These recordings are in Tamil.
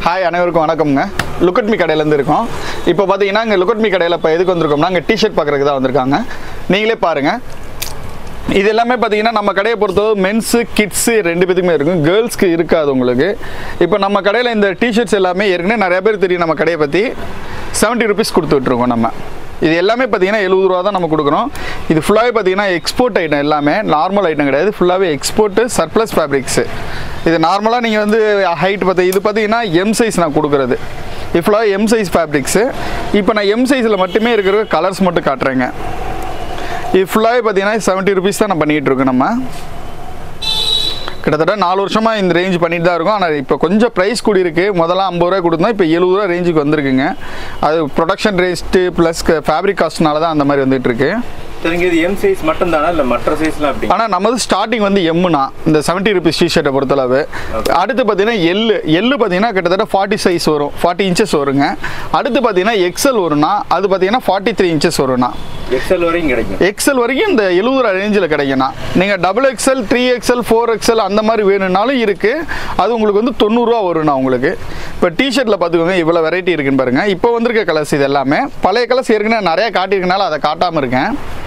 ஹாய் அனைவருக்கும் வணக்கம்ங்க லுக்கட்மி கடையிலேருந்து இருக்கோம் இப்போ பார்த்தீங்கன்னா இங்கே லுக்கட்மி கடையில் இப்போ எதுக்கு வந்திருக்கோம்னா இங்கே டிஷர்ட் பார்க்குறதுக்கு தான் வந்திருக்காங்க நீங்களே பாருங்கள் இது எல்லாமே பார்த்தீங்கன்னா நம்ம கடையை பொறுத்தவரை மென்ஸு கிட்ஸு ரெண்டு பேத்துக்குமே இருக்கும் கேர்ள்ஸ்க்கு இருக்காது உங்களுக்கு இப்போ நம்ம கடையில் இந்த டிஷர்ட்ஸ் எல்லாமே ஏற்கனவே நிறைய பேர் தெரியும் நம்ம கடையை பற்றி செவன்ட்டி ருபீஸ் கொடுத்துட்ருக்கோம் நம்ம இது எல்லாமே பார்த்தீங்கன்னா எழுபது ரூபா தான் நம்ம கொடுக்குறோம் இது ஃபுல்லாகவே பார்த்தீங்கன்னா எக்ஸ்போர்ட் ஐட்டம் எல்லாமே நார்மல் ஐட்டம் கிடையாது ஃபுல்லாகவே எக்ஸ்போர்ட்டு சர்ப்ளஸ் ஃபேப்ரிக்ஸு இது நார்மலாக நீங்கள் வந்து ஹைட் பார்த்து இது பார்த்தீங்கன்னா எம் சைஸ் நான் கொடுக்குறது இது ஃபுல்லாக எம் சைஸ் ஃபேப்ரிக்ஸு இப்போ நான் எம் சைஸில் மட்டுமே இருக்கிற கலர்ஸ் மட்டும் காட்டுறேங்க இது ஃபுல்லாகவே பார்த்தீங்கன்னா செவன்ட்டி ருபீஸ் தான் நம்ம பண்ணிகிட்டு இருக்கோம் நம்ம கிட்டத்தட்ட நாலு வருஷமாக இந்த ரேஞ்ச் பண்ணிட்டு தான் இருக்கும் ஆனால் இப்போ கொஞ்சம் ப்ரைஸ் கூடி இருக்கு முதல்ல ஐம்பது ரூபாய் கொடுத்தோம் இப்போ எழுபது ரூபா ரேஞ்சுக்கு வந்திருக்குங்க அது ப்ரொடக்ஷன் ரேஸ்ட்டு ப்ளஸ் ஃபேப்ரிக் காஸ்ட்னால தான் அந்த மாதிரி வந்துட்டு இருக்கு சரிங்க இது எம் சைஸ் மட்டும் தானா இல்ல மற்ற சைஸ்லாம் எப்படி ஆனால் நமது ஸ்டார்டிங் வந்து எம்முனா இந்த செவன்ட்டி ருபீஸ் டிஷர்ட்டை பொறுத்தளவு அடுத்து பார்த்தீங்கன்னா எள்ளு எள்ளு பார்த்தீங்கன்னா கிட்டத்தட்ட ஃபார்ட்டி சைஸ் வரும் ஃபார்ட்டி இன்ச்சஸ் வருங்க அடுத்து பார்த்தீங்கன்னா எக்ஸல் வரும்னா அது பார்த்தீங்கன்னா ஃபார்ட்டி த்ரீ இன்ச்சஸ் வரும்னா எக்ஸல் வரையும் கிடைக்கும் எக்ஸல் வரைக்கும் இந்த எழுபது ரூபா ரேஞ்சில் கிடைக்கும்ண்ணா நீங்கள் double XL three XL four XL அந்த மாதிரி வேணும்னாலும் இருக்குது அது உங்களுக்கு வந்து தொண்ணூறுரூவா வரும்ண்ணா உங்களுக்கு இப்போ டிஷர்ட்டில் பார்த்துக்கோங்க இவ்வளோ வெரைட்டி இருக்குன்னு பாருங்கள் இப்போ வந்திருக்க கலர்ஸ் இது எல்லாமே பழைய கலர்ஸ் ஏற்கனவே நிறையா காட்டியிருக்கனால அதை காட்டாமல் இருக்கேன்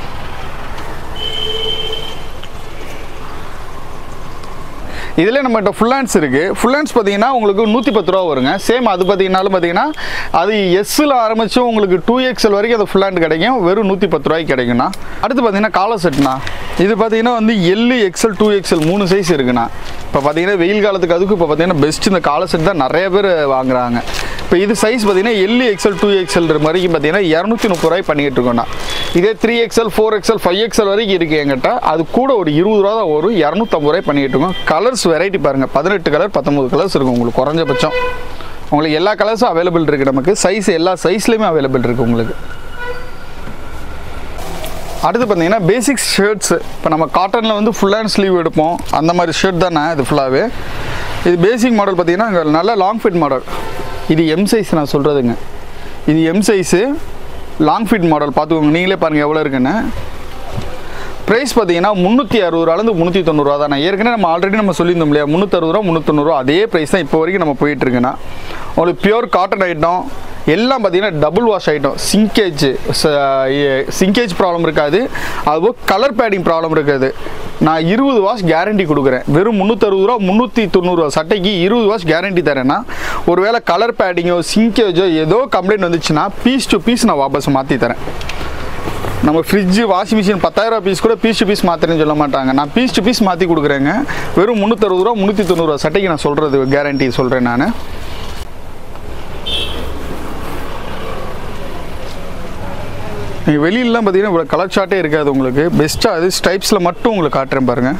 இதில் நம்மகிட்ட ஃபுல் ஹேண்ட்ஸ் இருக்குது ஃபுல் ஹேண்ட்ஸ் பார்த்தீங்கன்னா உங்களுக்கு நூற்றி பத்து ரூபா வருங்க சேம் அது பார்த்தீங்கன்னாலும் பார்த்தீங்கன்னா அது எஸ்ஸில் ஆரம்பித்து உங்களுக்கு டூ எக்ஸ்எல் வரைக்கும் அது ஃபுல் ஹேண்ட் கிடைக்கும் வெறும் நூற்றி பத்து ரூபாய்க்கு கிடைக்குண்ணா அடுத்து பார்த்தீங்கன்னா காலர் செட்னா இது பார்த்தீங்கன்னா வந்து எல்லு எக்ஸ்எல் டூ எக்ஸ்எல் மூணு சைஸ் இருக்குண்ணா இப்போ பார்த்தீங்கன்னா வெயில் காலத்துக்கு அதுக்கு இப்போ பார்த்தீங்கன்னா பெஸ்ட் இந்த காலர் செட் தான் நிறைய பேர் வாங்குறாங்க இப்போ இது சைஸ் பார்த்தீங்கன்னா எல்லு எக்ஸ்எல் டூ எக்ஸ்எல் வரைக்கும் பார்த்தீங்கன்னா இரநூத்தி முப்பது ரூபாய் பண்ணிக்கிட்டு இருக்கோம்ண்ணா இதே three XL four XL five XL வரைக்கும் இருக்குது எங்கிட்ட அது கூட ஒரு இருபது ரூபா தான் வரும் இரநூத்தம்பது ரூபாய் பண்ணிக்கிட்டு இருக்கோம் கலர்ஸ் வெரைட்டி பாருங்கள் பதினெட்டு கலர் பத்தொம்பது கலர்ஸ் இருக்கும் உங்களுக்கு குறைஞ்சபட்சம் உங்களுக்கு எல்லா கலர்ஸும் அவைலபிள் இருக்குது நமக்கு சைஸ் எல்லா சைஸ்லேயுமே அவைலபிள் இருக்குது உங்களுக்கு அடுத்து பார்த்தீங்கன்னா பேசிக் ஷர்ட்ஸ் இப்போ நம்ம காட்டனில் வந்து ஃபுல் ஹேண்ட் ஸ்லீவ் எடுப்போம் அந்த மாதிரி ஷர்ட் தானே இது ஃபுல்லாகவே இது பேசிக் மாடல் பார்த்தீங்கன்னா இங்க நல்ல லாங் ஃபிட் மாடல் இது எம் சைஸ் நான் சொல்கிறதுங்க இது M size long fit model பார்த்துக்கோங்க நீங்களே பாருங்கள் எவ்வளோ இருக்குன்னு ப்ரைஸ் பார்த்தீங்கன்னா முந்நூற்றி அறுபது ரூபாலேருந்து முந்நூற்றி தொண்ணூறுரூவா தான் ஏற்கனவே நம்ம ஆல்ரெடி நம்ம சொல்லியிருந்தோம் இல்லையா முந்நூற்றறுபது ரூபா முந்நூற்றொண்ணூறுவா அதே ப்ரைஸ் தான் இப்போ வரைக்கும் நம்ம போயிட்டு இருக்குன்னா உங்களுக்கு பியூர் காட்டன் ஐட்டம் எல்லாம் பார்த்தீங்கன்னா double wash item shrinkage shrinkage problem இருக்காது அதுபோல் கலர் பேடிங் ப்ராப்ளம் இருக்காது நான் இருபது வாஷ் கேரண்டி கொடுக்குறேன் வெறும் முந்நூற்றறுபது ரூபா முந்நூற்றி தொண்ணூறுரூவா சட்டைக்கு இருபது வாஷ் கேரண்டி தரேன்னா ஒருவேளை கலர் பேடிங்கோ சிங்கேஜோ ஏதோ கம்ப்ளைண்ட் வந்துச்சுன்னா பீஸ் டு பீஸ் நான் வாபஸ் மாற்றி தரேன் நம்ம ஃப்ரிட்ஜு வாஷிங் மிஷின் பத்தாயிரம் பீஸ் கூட பீஸ் டு பீஸ் மாத்திரன்னு சொல்ல மாட்டாங்க நான் பீஸ் டு பீஸ் மாற்றி கொடுக்குறேங்க வெறும் முந்நூற்றறுபது ரூபா முந்நூற்றி தொண்ணூறுரூவா சட்டைக்கு நான் சொல்கிறது கேரண்டி சொல்கிறேன் நான் நீங்கள் வெளியிலலாம் பார்த்தீங்கன்னா இவ்வளோ கலர் ஷார்ட்டே இருக்காது உங்களுக்கு பெஸ்ட்டாக அது ஸ்டைப்ஸில் மட்டும் உங்களுக்கு காட்டுறேன் பாருங்கள்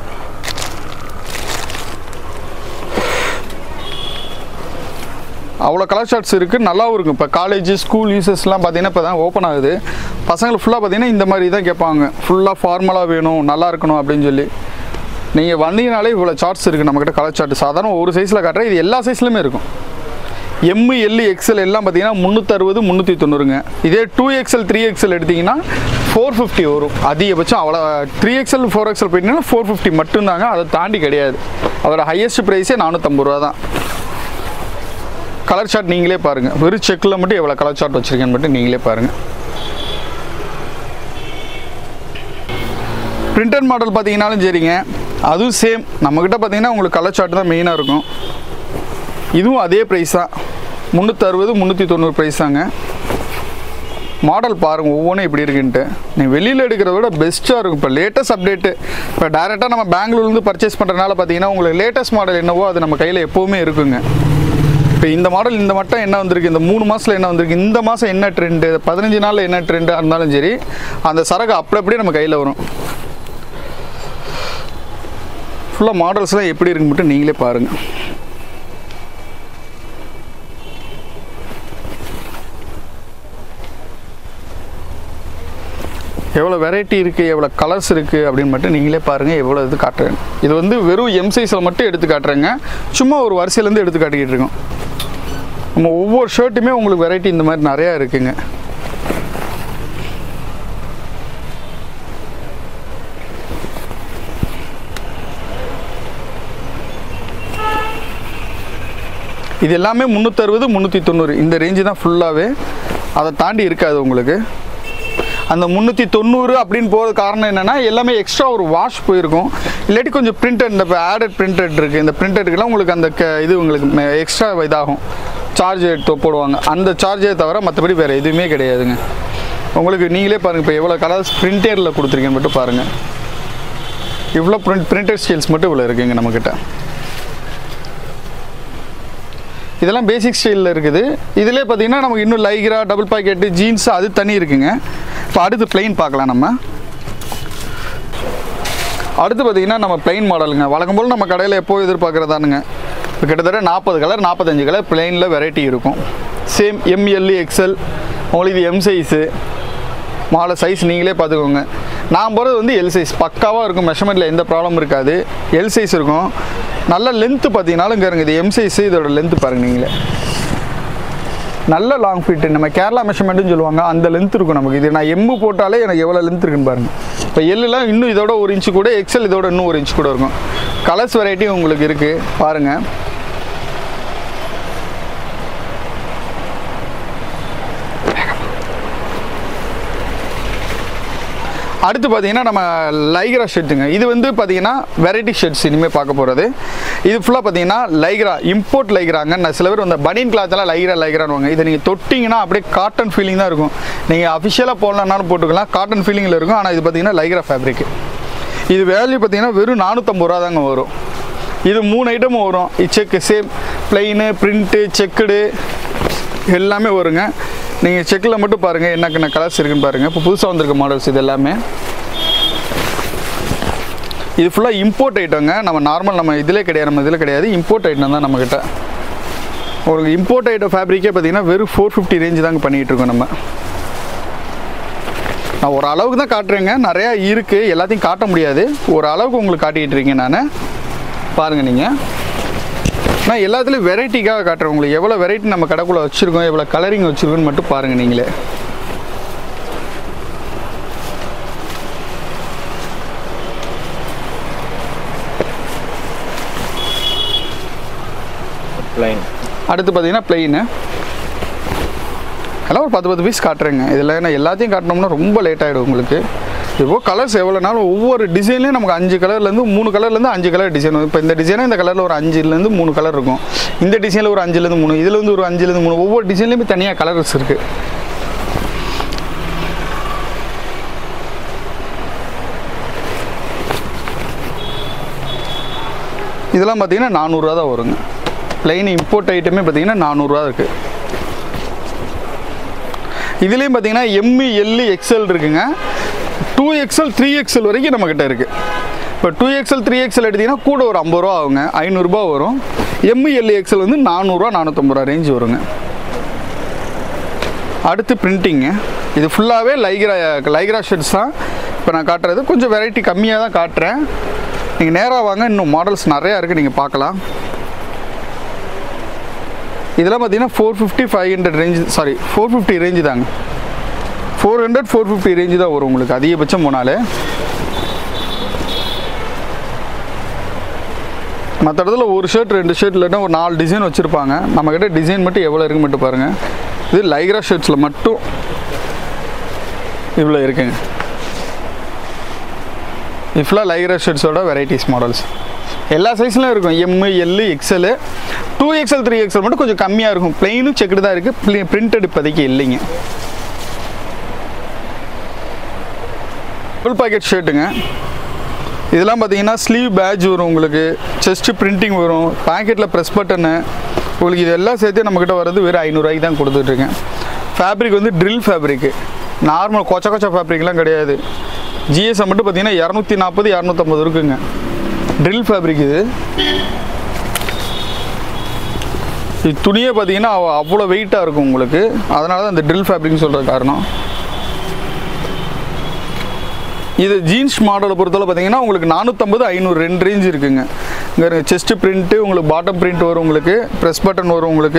அவ்வளோ கலர் ஷார்ட்ஸ் இருக்குது நல்லாவும் இருக்கும் இப்போ காலேஜ் ஸ்கூல் யூசஸ்லாம் பார்த்தீங்கன்னா இப்போ தான் ஓப்பன் ஆகுது பசங்களுக்கு ஃபுல்லாக பார்த்தீங்கன்னா இந்த மாதிரி தான் கேட்பாங்க ஃபுல்லாக ஃபார்மலாக வேணும் நல்லா இருக்கணும் அப்படின்னு சொல்லி நீங்கள் வந்தீங்கனாலே இவ்வளோ சார்ட்ஸ் இருக்குது நம்மக்கிட்ட கலர் சார்ட் சாதாரண ஒரு சைஸில் காட்டுறேன் இது எல்லா சைஸ்லையுமே இருக்கும் எம்மு எல்லு எக்ஸல் எல்லாம் பார்த்தீங்கன்னா முந்நூற்றறுபது முந்நூற்றி தொண்ணூறுங்க இதே டூ எக்ஸல் த்ரீ எக்ஸல் எடுத்தீங்கன்னா ஃபோர் ஃபிஃப்டி வரும் அதிகபட்சம் அவ்வளோ த்ரீ எக்ஸல் ஃபோர் எக்ஸல் போயிட்டீங்கன்னா ஃபோர் ஃபிஃப்டி மட்டும்தாங்க அதை தாண்டி கிடையாது அதோட ஹையஸ்ட் ப்ரைஸே நானூற்றம்பது ரூபா தான் கலர் சார்ட் நீங்களே பாருங்கள் வெறும் செக்கில் மட்டும் எவ்வளோ கலர் சார்ட் வச்சுருக்கேன்னு மட்டும் நீங்களே பாருங்கள் பிரிண்டட் மாடல் பார்த்தீங்கன்னாலும் சரிங்க அதுவும் சேம் நம்மக்கிட்ட பார்த்தீங்கன்னா உங்களுக்கு கலர் சார்ட் தான் மெயினாக இருக்கும் இதுவும் அதே ப்ரைஸ் தான் முந்நூற்றறுபது முந்நூற்றி தொண்ணூறு ப்ரைஸ் தாங்க மாடல் பாருங்கள் ஒவ்வொன்றும் எப்படி இருக்குன்ட்டு நீ வெளியில் எடுக்கிறத விட பெஸ்ட்டாக இருக்கும் இப்போ லேட்டஸ்ட் அப்டேட்டு இப்போ டேரெக்டாக நம்ம பெங்களூர்லேருந்து பர்ச்சேஸ் பண்ணுறதுனால பார்த்தீங்கன்னா உங்களுக்கு லேட்டஸ்ட் மாடல் என்னவோ அது நம்ம கையில் எப்போவுமே இருக்குங்க இப்போ இந்த மாடல் இந்த மட்டும் என்ன வந்திருக்கு இந்த மூணு மாதத்தில் என்ன வந்திருக்கு இந்த மாதம் என்ன ட்ரெண்டு பதினஞ்சு நாளில் என்ன ட்ரெண்டாக இருந்தாலும் சரி அந்த சரக்கு அப்படி அப்படியே நம்ம கையில் வரும் ஃபுல்லாக மாடல்ஸ்லாம் எப்படி இருக்கு மட்டும் நீங்களே பாருங்கள் எவ்வளோ வெரைட்டி இருக்குது எவ்வளோ கலர்ஸ் இருக்குது அப்படின்னு மட்டும் நீங்களே பாருங்கள் எவ்வளோ இது காட்டுறேன் இது வந்து வெறும் எம் சைஸில் மட்டும் எடுத்து காட்டுறேங்க சும்மா ஒரு வரிசையிலேருந்து எடுத்து காட்டிக்கிட்டு இருக்கோம் நம்ம ஒவ்வொரு ஷர்ட்டுமே உங்களுக்கு வெரைட்டி இந்த மாதிரி நிறையா இருக்குங்க இது எல்லாமே முந்நூற்றறுபது முந்நூற்றி தொண்ணூறு இந்த ரேஞ்சு தான் ஃபுல்லாகவே அதை தாண்டி இருக்காது உங்களுக்கு அந்த முந்நூற்றி தொண்ணூறு அப்படின்னு போகிறது காரணம் என்னென்னா எல்லாமே எக்ஸ்ட்ரா ஒரு வாஷ் போயிருக்கும் இல்லாட்டி கொஞ்சம் பிரிண்டட் இந்த ஆடட் பிரிண்டட் இருக்குது இந்த பிரிண்டடுக்கெல்லாம் உங்களுக்கு அந்த க இது உங்களுக்கு எக்ஸ்ட்ரா இதாகும் சார்ஜ் எடுத்து போடுவாங்க அந்த சார்ஜே தவிர மற்றபடி வேறு எதுவுமே கிடையாதுங்க உங்களுக்கு நீங்களே பாருங்கள் இப்போ எவ்வளோ கலர்ஸ் பிரிண்டரில் கொடுத்துருக்கேன்னு மட்டும் பாருங்கள் இவ்வளோ பிரிண்ட் பிரிண்டட் ஸ்டைல்ஸ் மட்டும் இவ்வளோ இருக்குங்க நம்மக்கிட்ட இதெல்லாம் பேசிக் ஸ்டைலில் இருக்குது இதிலே பார்த்தீங்கன்னா நமக்கு இன்னும் லைக்ரா டபுள் பாக்கெட்டு ஜீன்ஸ் அது தனி இருக்குங்க இப்போ அடுத்து பிளெயின் பார்க்கலாம் நம்ம அடுத்து பார்த்தீங்கன்னா நம்ம பிளெயின் மாடலுங்க வழக்கம் போல் நம்ம கடையில் எப்போ எதிர்பார்க்குறதானுங்க இப்போ கிட்டத்தட்ட நாற்பது கலர் நாற்பத்தஞ்சு கலர் பிளெயினில் வெரைட்டி இருக்கும் சேம் எம்எல்இ எக்ஸ்எல் உங்களுக்கு இது எம் சைஸு மாலை சைஸ் நீங்களே பார்த்துக்கோங்க நான் போகிறது வந்து எல் சைஸ் பக்காவாக இருக்கும் மெஷர்மெண்ட்டில் எந்த ப்ராப்ளம் இருக்காது எல் சைஸ் இருக்கும் நல்ல லென்த்து பார்த்தீங்கன்னாலும் இங்கே இருங்க இது எம் சைஸு இதோட லென்த்து பாருங்கள் நீங்களே நல்ல லாங் ஃபிட் நம்ம கேரளா மெஷர்மெண்ட்டுன்னு சொல்லுவாங்க அந்த லென்த் இருக்கும் நமக்கு இது நான் எம்மு போட்டாலே எனக்கு எவ்வளோ லென்த் இருக்குன்னு பாருங்கள் இப்போ எல்லாம் இன்னும் இதோட ஒரு இன்ச்சு கூட எக்ஸல் இதோட இன்னும் ஒரு இன்ச் கூட இருக்கும் கலர்ஸ் வெரைட்டி உங்களுக்கு இருக்குது பாருங்கள் அடுத்து பார்த்தீங்கன்னா நம்ம லைக்ரா ஷர்ட்டுங்க இது வந்து பார்த்தீங்கன்னா வெரைட்டி ஷர்ட்ஸ் இனிமேல் பார்க்க போகிறது இது ஃபுல்லாக பார்த்தீங்கன்னா லைக்ரா இம்போர்ட் லைக்ராங்க நான் சில பேர் அந்த பனியன் கிளாத்லாம் லைக்ரா லைக்ரான்னு இதை நீங்கள் தொட்டிங்கன்னா அப்படியே காட்டன் ஃபீலிங் தான் இருக்கும் நீங்கள் அஃபிஷியலாக போடலன்னாலும் போட்டுக்கலாம் காட்டன் ஃபீலிங்கில் இருக்கும் ஆனால் இது பார்த்தீங்கன்னா லைக்ரா ஃபேப்ரிக் இது வேல்யூ பார்த்தீங்கன்னா வெறும் நானூற்றம்பது ரூபா தாங்க வரும் இது மூணு ஐட்டமும் வரும் check same plain print checked எல்லாமே வருங்க நீங்கள் செக்கில் மட்டும் பாருங்கள் என்னென்ன கலர்ஸ் இருக்குன்னு பாருங்கள் இப்போ புதுசாக வந்திருக்க மாடல்ஸ் இது எல்லாமே இது ஃபுல்லாக இம்போர்ட் ஐட்டங்க நம்ம நார்மல் நம்ம இதிலே கிடையாது நம்ம இதில் கிடையாது இம்போர்ட் ஐட்டம் தான் நம்மக்கிட்ட உங்களுக்கு இம்போர்ட் ஐட்டம் ஃபேப்ரிக்கே பார்த்தீங்கன்னா வெறும் ஃபோர் ஃபிஃப்டி ரேஞ்சு தாங்க பண்ணிகிட்டு இருக்கோம் நம்ம நான் ஒரு அளவுக்கு தான் காட்டுறேங்க நிறையா இருக்குது எல்லாத்தையும் காட்ட முடியாது ஒரு அளவுக்கு உங்களுக்கு காட்டிகிட்டு இருக்கேன் நான் பாருங்கள் நீங்கள் நான் எல்லாத்துலேயும் வெரைட்டிக்காக காட்டுறேன் உங்களுக்கு எவ்வளோ வெரைட்டி நம்ம கடைக்குள்ளே வச்சுருக்கோம் எவ்வளோ கலரிங் வச்சுருக்கோன்னு மட்டும் பாருங்கள் நீங்களே லைன் அடுத்து பார்த்தீங்கன்னா பிளெயின் எல்லாம் ஒரு பத்து பத்து பீஸ் காட்டுறேங்க இதில் ஏன்னா எல்லாத்தையும் காட்டினோம்னா ரொம்ப லேட் ஆகிடும் உங்களுக்கு இப்போ கலர்ஸ் எவ்வளோ நாளும் ஒவ்வொரு டிசைன்லேயும் நமக்கு அஞ்சு கலர்லேருந்து மூணு கலர்லேருந்து அஞ்சு கலர் டிசைன் இப்போ இந்த டிசைனாக இந்த கலரில் ஒரு அஞ்சுலேருந்து மூணு கலர் இருக்கும் இந்த டிசைனில் ஒரு அஞ்சுலேருந்து மூணு இதில் வந்து ஒரு அஞ்சுலேருந்து மூணு ஒவ்வொரு டிசைன்லேயுமே தனியாக கலர்ஸ் இருக்குது இதெல்லாம் பார்த்தீங்கன்னா நானூறுரூவா தான் வருங்க ப்ளைன் இம்போர்ட் ஐட்டமே பார்த்தீங்கன்னா நானூறுரூவா இருக்குது இதுலேயும் பார்த்தீங்கன்னா எம்மு எல்லு எக்ஸ்எல் இருக்குங்க டூ எக்ஸ்எல் த்ரீ எக்ஸ்எல் வரைக்கும் நம்மக்கிட்ட இருக்குது இப்போ டூ எக்ஸ்எல் த்ரீ எக்ஸ்எல் எடுத்தீங்கன்னா கூட ஒரு ஐம்பது ரூபா ஆகுங்க ஐநூறுரூபா வரும் எம்மு எல்லு எக்ஸ்எல் வந்து நானூறுரூவா நானூற்றம்பது ரூபா ரேஞ்ச் வருங்க அடுத்து பிரிண்டிங்கு இது ஃபுல்லாகவே லைக்ரா லைக்ரா ஷர்ட்ஸ் தான் இப்போ நான் காட்டுறது கொஞ்சம் வெரைட்டி கம்மியாக தான் காட்டுறேன் நீங்கள் நேராக வாங்க இன்னும் மாடல்ஸ் நிறையா இருக்குது நீங்கள் பார்க்கலாம் இதெல்லாம் பார்த்தீங்கன்னா four fifty five hundred range sorry four fifty range தாங்க four hundred four fifty range தான் வரும் உங்களுக்கு அதிகபட்சம் போனாலே மற்ற இடத்துல ஒரு ஷர்ட் ரெண்டு ஷர்ட் இல்லைன்னா ஒரு நாலு டிசைன் வச்சுருப்பாங்க நம்மக்கிட்ட டிசைன் மட்டும் எவ்வளோ இருக்குன்னு மட்டும் பாருங்கள் இது லைக்ரா ஷர்ட்ஸில் மட்டும் இவ்வளோ இருக்குங்க இது ஃபுல்லாக லைக்ரா ஷர்ட்ஸோட வெரைட்டிஸ் மாடல்ஸ் எல்லா சைஸ்லையும் இருக்கும் M L XL two XL three XL மட்டும் கொஞ்சம் கம்மியாக இருக்கும் பிளெயினும் செக்குடு தான் இருக்குது பிரிண்டட் இப்போதைக்கு இல்லைங்க ஃபுல் பாக்கெட் ஷர்ட்டுங்க இதெல்லாம் பார்த்தீங்கன்னா ஸ்லீவ் பேட்ச் வரும் உங்களுக்கு செஸ்ட்டு பிரிண்டிங் வரும் பாக்கெட்டில் ப்ரெஸ் பட்டனு உங்களுக்கு இதெல்லாம் சேர்த்து நம்மக்கிட்ட வர்றது வெறும் ஐநூறுரூவாய்க்கு தான் கொடுத்துட்ருக்கேன் ஃபேப்ரிக் வந்து ட்ரில் ஃபேப்ரிக்கு நார்மல் கொச்ச கொச்ச ஃபேப்ரிக்லாம் கிடையாது ஜிஎஸ்எம் மட்டும் பார்த்தீங்கன்னா இரநூத்தி நாற்பது இரநூத்தம்பது இருக்குங்க ட்ரில் ஃபேப்ரிக் இது இது துணியே பார்த்தீங்கன்னா அவ்- அவ்வளோ வெயிட்டாக இருக்கும் உங்களுக்கு அதனால தான் இந்த ட்ரில் ஃபேப்ரிக்னு சொல்கிற காரணம் இது ஜீன்ஸ் மாடலை பொறுத்தவரை பார்த்தீங்கன்னா உங்களுக்கு நானூற்றம்பது ஐநூறு ரெண்டு ரேஞ்ச் இருக்குங்க இங்கே செஸ்ட் பிரிண்ட்டு உங்களுக்கு பாட்டம் பிரிண்ட் வரும் உங்களுக்கு ப்ரெஸ் பட்டன் வரும் உங்களுக்கு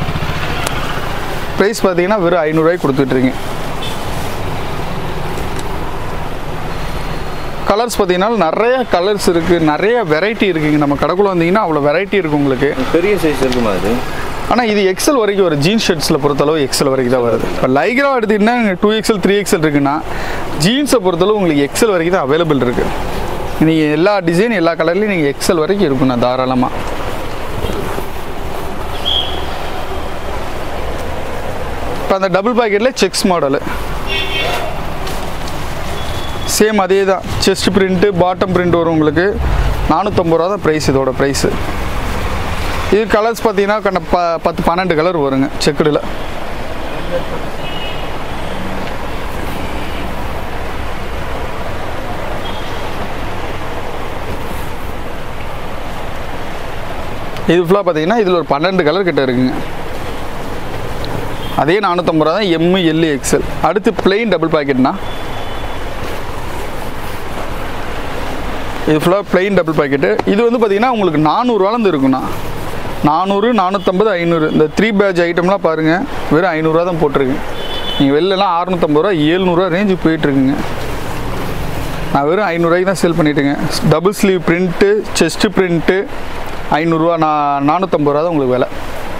ப்ரைஸ் பார்த்தீங்கன்னா வெறும் ஐநூறுரூவாய்க்கு கொடுத்துட்ருங்க கலர்ஸ் பார்த்தீங்கன்னா நிறைய கலர்ஸ் இருக்குது நிறைய வெரைட்டி இருக்குங்க நம்ம கடைக்குள்ள வந்தீங்கன்னா அவ்வளோ வெரைட்டி இருக்குது உங்களுக்கு பெரிய சைஸ் இருக்குமா அது ஆனால் இது எக்ஸல் வரைக்கும் வரும் ஜீன்ஸ் ஷர்ட்ஸில் பொறுத்தளவு எக்ஸல் வரைக்கும் தான் வருது இப்போ லைக்ரா எடுத்துக்கிட்டிங்கன்னா டூ எக்ஸல் த்ரீ எக்ஸல் இருக்குன்னா ஜீன்ஸை பொறுத்தளவு உங்களுக்கு எக்ஸல் வரைக்கும் தான் அவைலபிள் இருக்குது நீங்கள் எல்லா டிசைன் எல்லா கலர்லையும் நீங்கள் எக்ஸல் வரைக்கும் இருக்குண்ணா தாராளமாக இப்போ அந்த டபுள் பாக்கெட்டில் செக்ஸ் மாடலு சேம் அதே தான் செஸ்ட் பிரிண்ட்டு பாட்டம் பிரிண்ட் வரும் உங்களுக்கு நானூற்றம்பது ரூபா தான் ப்ரைஸ் இதோட ப்ரைஸு இது கலர்ஸ் பார்த்தீங்கன்னா கண்ண ப பத்து பன்னெண்டு கலர் வருங்க செக்குடில் இது ஃபுல்லாக பார்த்தீங்கன்னா இதில் ஒரு பன்னெண்டு கலர் கிட்ட இருக்குங்க அதே நானூற்றம்பது ரூபா தான் எம்மு எல்லு எக்ஸல் அடுத்து பிளெயின் டபுள் பாக்கெட்னா இது ஃபுல்லாக பிளெயின் டபுள் பாக்கெட்டு இது வந்து பார்த்தீங்கன்னா உங்களுக்கு நானூறுவாலேருந்து இருக்குண்ணா நானூறு நானூற்றம்பது ஐநூறு இந்த த்ரீ பேட்ச் ஐட்டம்லாம் பாருங்கள் வெறும் ஐநூறுரூவா தான் போட்டிருக்கு நீங்கள் வெளிலலாம் அறுநூற்றம்பது ரூபா ஏழ்நூறுவா ரேஞ்சுக்கு போயிட்டுருக்குங்க நான் வெறும் ஐநூறுரூவாய்க்கு தான் சேல் பண்ணிட்டுங்க double sleeve print chest print ஐநூறுரூவா நான் நானூற்றம்பது ரூபா தான் உங்களுக்கு விலை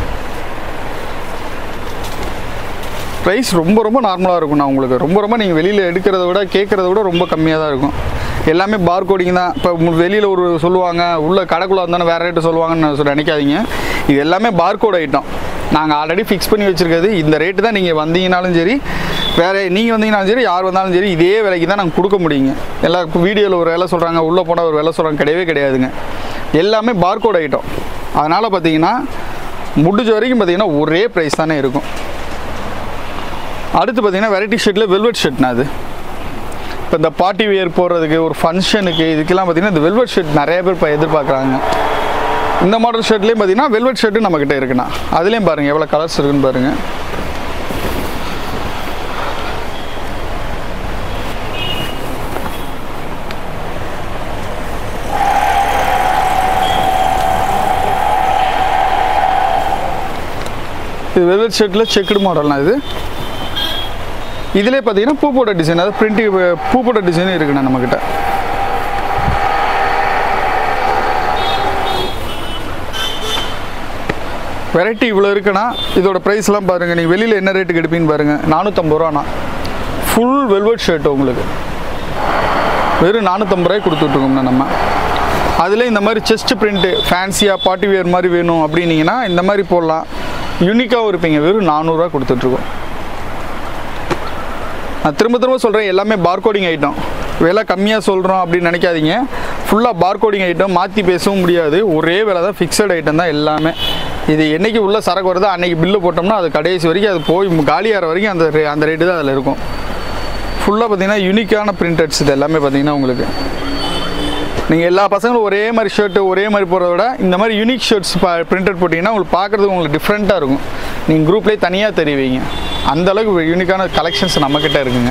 ப்ரைஸ் ரொம்ப ரொம்ப நார்மலாக இருக்கும்ண்ணா உங்களுக்கு ரொம்ப ரொம்ப நீங்கள் வெளியில் எடுக்கிறத விட கேட்குறத விட ரொம்ப கம்மியாக தான் இருக்கும் எல்லாமே பார் கோடிங் தான் இப்போ வெளியில் ஒரு சொல்லுவாங்க உள்ள கடைக்குள்ளே வந்தானே வேறு ரேட்டு சொல்லுவாங்கன்னு சொல்லி நினைக்காதீங்க இது எல்லாமே பார் கோட் ஐட்டம் நாங்கள் ஆல்ரெடி ஃபிக்ஸ் பண்ணி வச்சுருக்கிறது இந்த ரேட்டு தான் நீங்கள் வந்தீங்கனாலும் சரி வேறு நீங்கள் வந்தீங்கனாலும் சரி யார் வந்தாலும் சரி இதே விலைக்கு தான் நாங்கள் கொடுக்க முடியுங்க எல்லா இப்போ வீடியோவில் ஒரு விலை சொல்கிறாங்க உள்ளே போனால் ஒரு விலை சொல்கிறாங்க கிடையவே கிடையாதுங்க எல்லாமே பார் கோட் ஐட்டம் அதனால் பார்த்தீங்கன்னா முடிஞ்ச வரைக்கும் பார்த்தீங்கன்னா ஒரே ப்ரைஸ் தானே இருக்கும் அடுத்து பார்த்தீங்கன்னா வெரைட்டி ஷர்ட்டில் வெல்வெட் ஷர்ட்னா அது இப்போ இந்த பார்ட்டி வியர் போடுறதுக்கு ஒரு ஃபங்க்ஷனுக்கு இதுக்கெல்லாம் பார்த்தீங்கன்னா இந்த வெல்வெட் ஷர்ட் நிறைய பேர் இப்போ எதிர்பார்க்குறாங்க இந்த மாடல் ஷர்ட்லேயும் பார்த்தீங்கன்னா வெல்வெட் ஷர்ட்டு நம்மக்கிட்ட இருக்குண்ணா அதுலேயும் பாருங்கள் எவ்வளோ கலர்ஸ் இருக்குன்னு பாருங்கள் இது வெல்வெட் ஷர்ட்டில் செக்குடு மாடல்னா இது இதிலே பார்த்தீங்கன்னா பூ போட்ட டிசைன் அதாவது பிரிண்டி பூ போட்ட டிசைனும் இருக்குண்ணா நம்மக்கிட்ட வெரைட்டி இவ்வளோ இருக்குன்னா இதோட ப்ரைஸ்லாம் பாருங்கள் நீங்கள் வெளியில் என்ன ரேட்டுக்கு எடுப்பீங்கன்னு பாருங்கள் நானூற்றம்பது ரூபாண்ணா ஃபுல் வெல்வெட் ஷர்ட் உங்களுக்கு வெறும் நானூற்றம்பது ரூபாய்க்கு கொடுத்துட்ருக்கோம்ண்ணா நம்ம அதில் இந்த மாதிரி செஸ்ட் பிரிண்ட்டு ஃபேன்சியாக பார்ட்டி வேர் மாதிரி வேணும் அப்படின்னீங்கன்னா இந்த மாதிரி போடலாம் யூனிக்காகவும் இருப்பீங்க வெறும் நானூறுரூவா கொடுத்துட்ருக்கோம் நான் திரும்ப திரும்ப சொல்கிறேன் எல்லாமே பார்கோடிங் ஐட்டம் விலை கம்மியாக சொல்கிறோம் அப்படின்னு நினைக்காதீங்க ஃபுல்லாக பார்கோடிங் ஐட்டம் மாற்றி பேசவும் முடியாது ஒரே விலை தான் ஃபிக்ஸட் ஐட்டம் தான் எல்லாமே இது என்னைக்கு உள்ள சரக்கு வருதோ அன்னைக்கு பில்லு போட்டோம்னா அது கடைசி வரைக்கும் அது போய் காலியாகிற வரைக்கும் அந்த ரே- அந்த ரேட்டு தான் அதில் இருக்கும் ஃபுல்லாக பார்த்தீங்கன்னா யூனிக்கான பிரிண்டட்ஸ் இது எல்லாமே பார்த்தீங்கன்னா உங்களுக்கு நீங்கள் எல்லா பசங்களும் ஒரே மாதிரி ஷர்ட்டு ஒரே மாதிரி போடுறத விட இந்த மாதிரி யூனிக் ஷர்ட்ஸ் பிரிண்டட் போட்டிங்கன்னா உங்களுக்கு பார்க்குறதுக்கு உங்களுக்கு டிஃப்ரெண்ட்டாக இருக்கும் நீங்கள் குரூப்லேயே தனியாக தெரிவிங்க அந்த அளவுக்கு யூனிக்கான கலெக்ஷன்ஸ் நம்மக்கிட்ட இருக்குங்க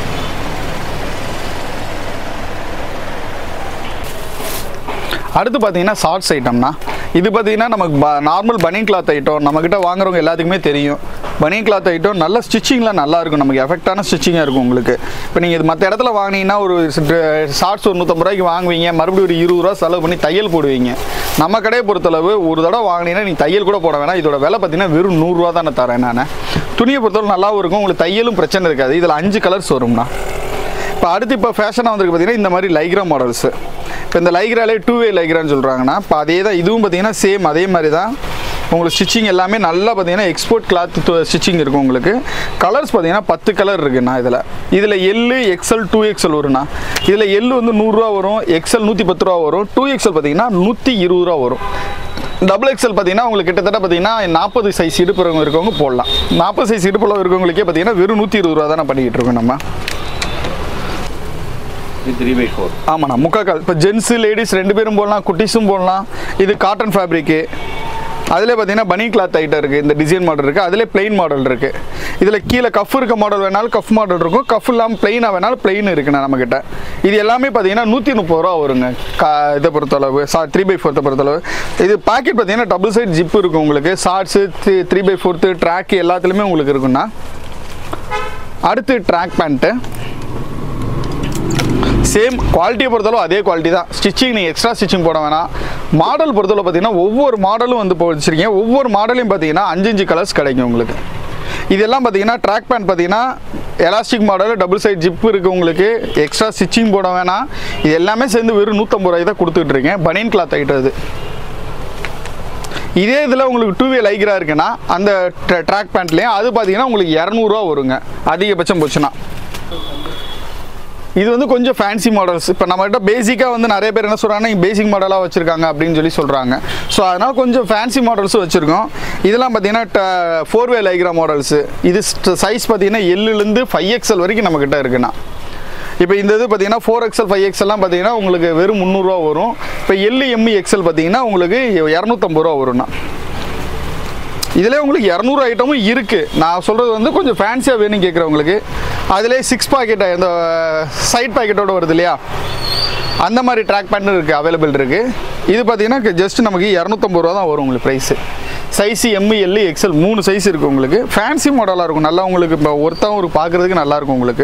அடுத்து பார்த்தீங்கன்னா ஷார்ட்ஸ் ஐட்டம்னா இது பார்த்தீங்கன்னா நமக்கு நார்மல் பனியன் கிளாத் ஐட்டம் நம்மக்கிட்ட வாங்குறவங்க எல்லாத்துக்குமே தெரியும் பனியன் கிளாத் ஐட்டம் நல்ல ஸ்டிச்சிங்லாம் நல்லா இருக்கும் நமக்கு எஃபெக்டான ஸ்டிச்சிங்காக இருக்கும் உங்களுக்கு இப்போ நீங்கள் இது மற்ற இடத்துல வாங்கினீங்கன்னா ஒரு ஷார்ட்ஸ் ஒரு நூற்றம்பது ரூபாய்க்கு வாங்குவீங்க மறுபடியும் ஒரு இருபது ரூபா செலவு பண்ணி தையல் போடுவீங்க நம்ம கடையை பொறுத்தளவு ஒரு தடவை வாங்கினீங்கன்னா நீங்கள் தையல் கூட போட வேணாம் இதோட விலை பார்த்தீங்கன்னா வெறும் நூறுரூவா தானே தரேன் நான் துணியை பொறுத்தவரை நல்லாவும் இருக்கும் உங்களுக்கு தையலும் பிரச்சனை இருக்காது இதில் அஞ்சு கலர்ஸ் வரும்ண்ணா இப்போ அடுத்து இப்போ ஃபேஷனாக வந்திருக்கு பார்த்தீங்கன்னா இந்த மாதிரி லைக்ரா மாடல்ஸு இப்போ இந்த லைக்ராலே டூ வே லைக்ரான்னு சொல்கிறாங்கன்னா இப்போ அதே தான் இதுவும் பார்த்தீங்கன்னா சேம் அதே மாதிரி தான் உங்களுக்கு ஸ்டிச்சிங் எல்லாமே நல்லா பார்த்தீங்கன்னா எக்ஸ்போர்ட் கிளாத் ஸ்டிச்சிங் இருக்கும் உங்களுக்கு கலர்ஸ் பார்த்தீங்கன்னா பத்து கலர் இருக்குண்ணா இதில் இதில் எல்லு எக்ஸல் டூ எக்ஸல் வரும்ண்ணா இதில் எல்லு வந்து நூறுரூவா வரும் எக்ஸல் நூற்றி பத்து ரூபா வரும் டூ எக்ஸல் பார்த்தீங்கன்னா நூற்றி இருபது ரூபா வரும் டபுள் எக்ஸல் பார்த்தீங்கன்னா உங்களுக்கு கிட்டத்தட்ட பார்த்தீங்கன்னா நாற்பது சைஸ் இடுப்பு இருக்கவங்க போடலாம் நாற்பது சைஸ் இடுப்புல இருக்கவங்களுக்கே பார்த்தீங்கன்னா வெறும் நூற்றி இருபது ரூபா தான் பண்ணிக்கிட்டு இருக்கோம் நம்ம இது த்ரீ பை ஃபோர் ஆமாண்ணா முக்காக்கால் இப்போ ஜென்ஸு லேடிஸ் ரெண்டு பேரும் போடலாம் குட்டீஸும் போடலாம் இது காட்டன் ஃபேப்ரிக்கு அதிலே பார்த்தீங்கன்னா பனி கிளாத் ஐட்டம் இருக்குது இந்த டிசைன் மாடல் இருக்குது அதிலே பிளெயின் மாடல் இருக்குது இதில் கீழே கஃப் இருக்க மாடல் வேணாலும் கஃப் மாடல் இருக்கும் கஃப் இல்லாமல் பிளெயினாக வேணாலும் பிளெயின் இருக்குண்ணா நம்மக்கிட்ட இது எல்லாமே பார்த்தீங்கன்னா நூற்றி முப்பது ரூபா வருங்க கா இதை பொறுத்தளவு சா த்ரீ பை ஃபோர்த்தை பொறுத்தளவு இது பாக்கெட் பார்த்தீங்கன்னா டபுள் சைட் ஜிப் இருக்கும் உங்களுக்கு shorts three by fourth track எல்லாத்துலேயுமே உங்களுக்கு இருக்குண்ணா அடுத்து ட்ராக் பேண்ட்டு சேம் குவாலிட்டியை பொறுத்தளவு அதே குவாலிட்டி தான் ஸ்டிச்சிங் நீங்கள் எக்ஸ்ட்ரா ஸ்டிச்சிங் போட வேணாம் மாடல் பொறுத்தளவு பார்த்தீங்கன்னா ஒவ்வொரு மாடலும் வந்து இப்போ வச்சிருக்கீங்க ஒவ்வொரு மாடலையும் பார்த்தீங்கன்னா அஞ்சு அஞ்சு கலர்ஸ் கிடைக்கும் உங்களுக்கு இதெல்லாம் பார்த்தீங்கன்னா ட்ராக் பேண்ட் பார்த்தீங்கன்னா elastic model double side zip இருக்குது உங்களுக்கு எக்ஸ்ட்ரா ஸ்டிச்சிங் போட வேணாம் இது எல்லாமே சேர்ந்து வெறும் நூற்றம்பது ரூபாய் தான் கொடுத்துட்டு இருக்கேன் பனியன் கிளாத் ஐட்டம் இது இதே இதில் உங்களுக்கு டூ வே லைக்ரா இருக்குன்னா அந்த ட்ராக் பேண்ட்லேயும் அது பார்த்தீங்கன்னா உங்களுக்கு இரநூறுவா வருங்க அதிகபட்சம் போச்சுன்னா இது வந்து கொஞ்சம் ஃபேன்சி மாடல்ஸ் இப்போ நம்மகிட்ட பேசிக்காக வந்து நிறைய பேர் என்ன சொல்கிறாங்கன்னா பேசிக் மாடலாக வச்சுருக்காங்க அப்படின்னு சொல்லி சொல்கிறாங்க ஸோ அதனால் கொஞ்சம் ஃபேன்சி மாடல்ஸும் வச்சுருக்கோம் இதெல்லாம் பார்த்தீங்கன்னா ஃபோர் வே லைக்ரா மாடல்ஸு இது சைஸ் பார்த்தீங்கன்னா எல்லுலேருந்து ஃபைவ் எக்ஸல் வரைக்கும் நம்மக்கிட்ட இருக்குண்ணா இப்போ இந்த இது பார்த்தீங்கன்னா ஃபோர் எக்ஸல் ஃபைவ் எக்ஸல்லாம் பார்த்தீங்கன்னா உங்களுக்கு வெறும் முந்நூறுரூவா வரும் இப்போ எல்லு எம்மி எக்ஸல் பார்த்தீங்கன்னா உங்களுக்கு இரநூத்தம்பது ரூபா வரும்ண்ணா இதில் உங்களுக்கு இரநூறு ஐட்டமும் இருக்குது நான் சொல்கிறது வந்து கொஞ்சம் ஃபேன்சியாக வேணும் கேட்குறவங்களுக்கு அதிலே சிக்ஸ் பாக்கெட் இந்த சைட் பாக்கெட்டோட வருது இல்லையா அந்த மாதிரி ட்ராக் பேண்ட் இருக்குது அவைலபிள் இருக்குது இது பார்த்தீங்கன்னா ஜஸ்ட் நமக்கு இரநூத்தம்பது ரூபா தான் வரும் உங்களுக்கு price size M L XL மூணு சைஸ் இருக்குது உங்களுக்கு ஃபேன்சி மாடலாக இருக்கும் நல்லா உங்களுக்கு இப்போ ஒருத்தவங்க ஒரு பார்க்குறதுக்கு நல்லாயிருக்கும் உங்களுக்கு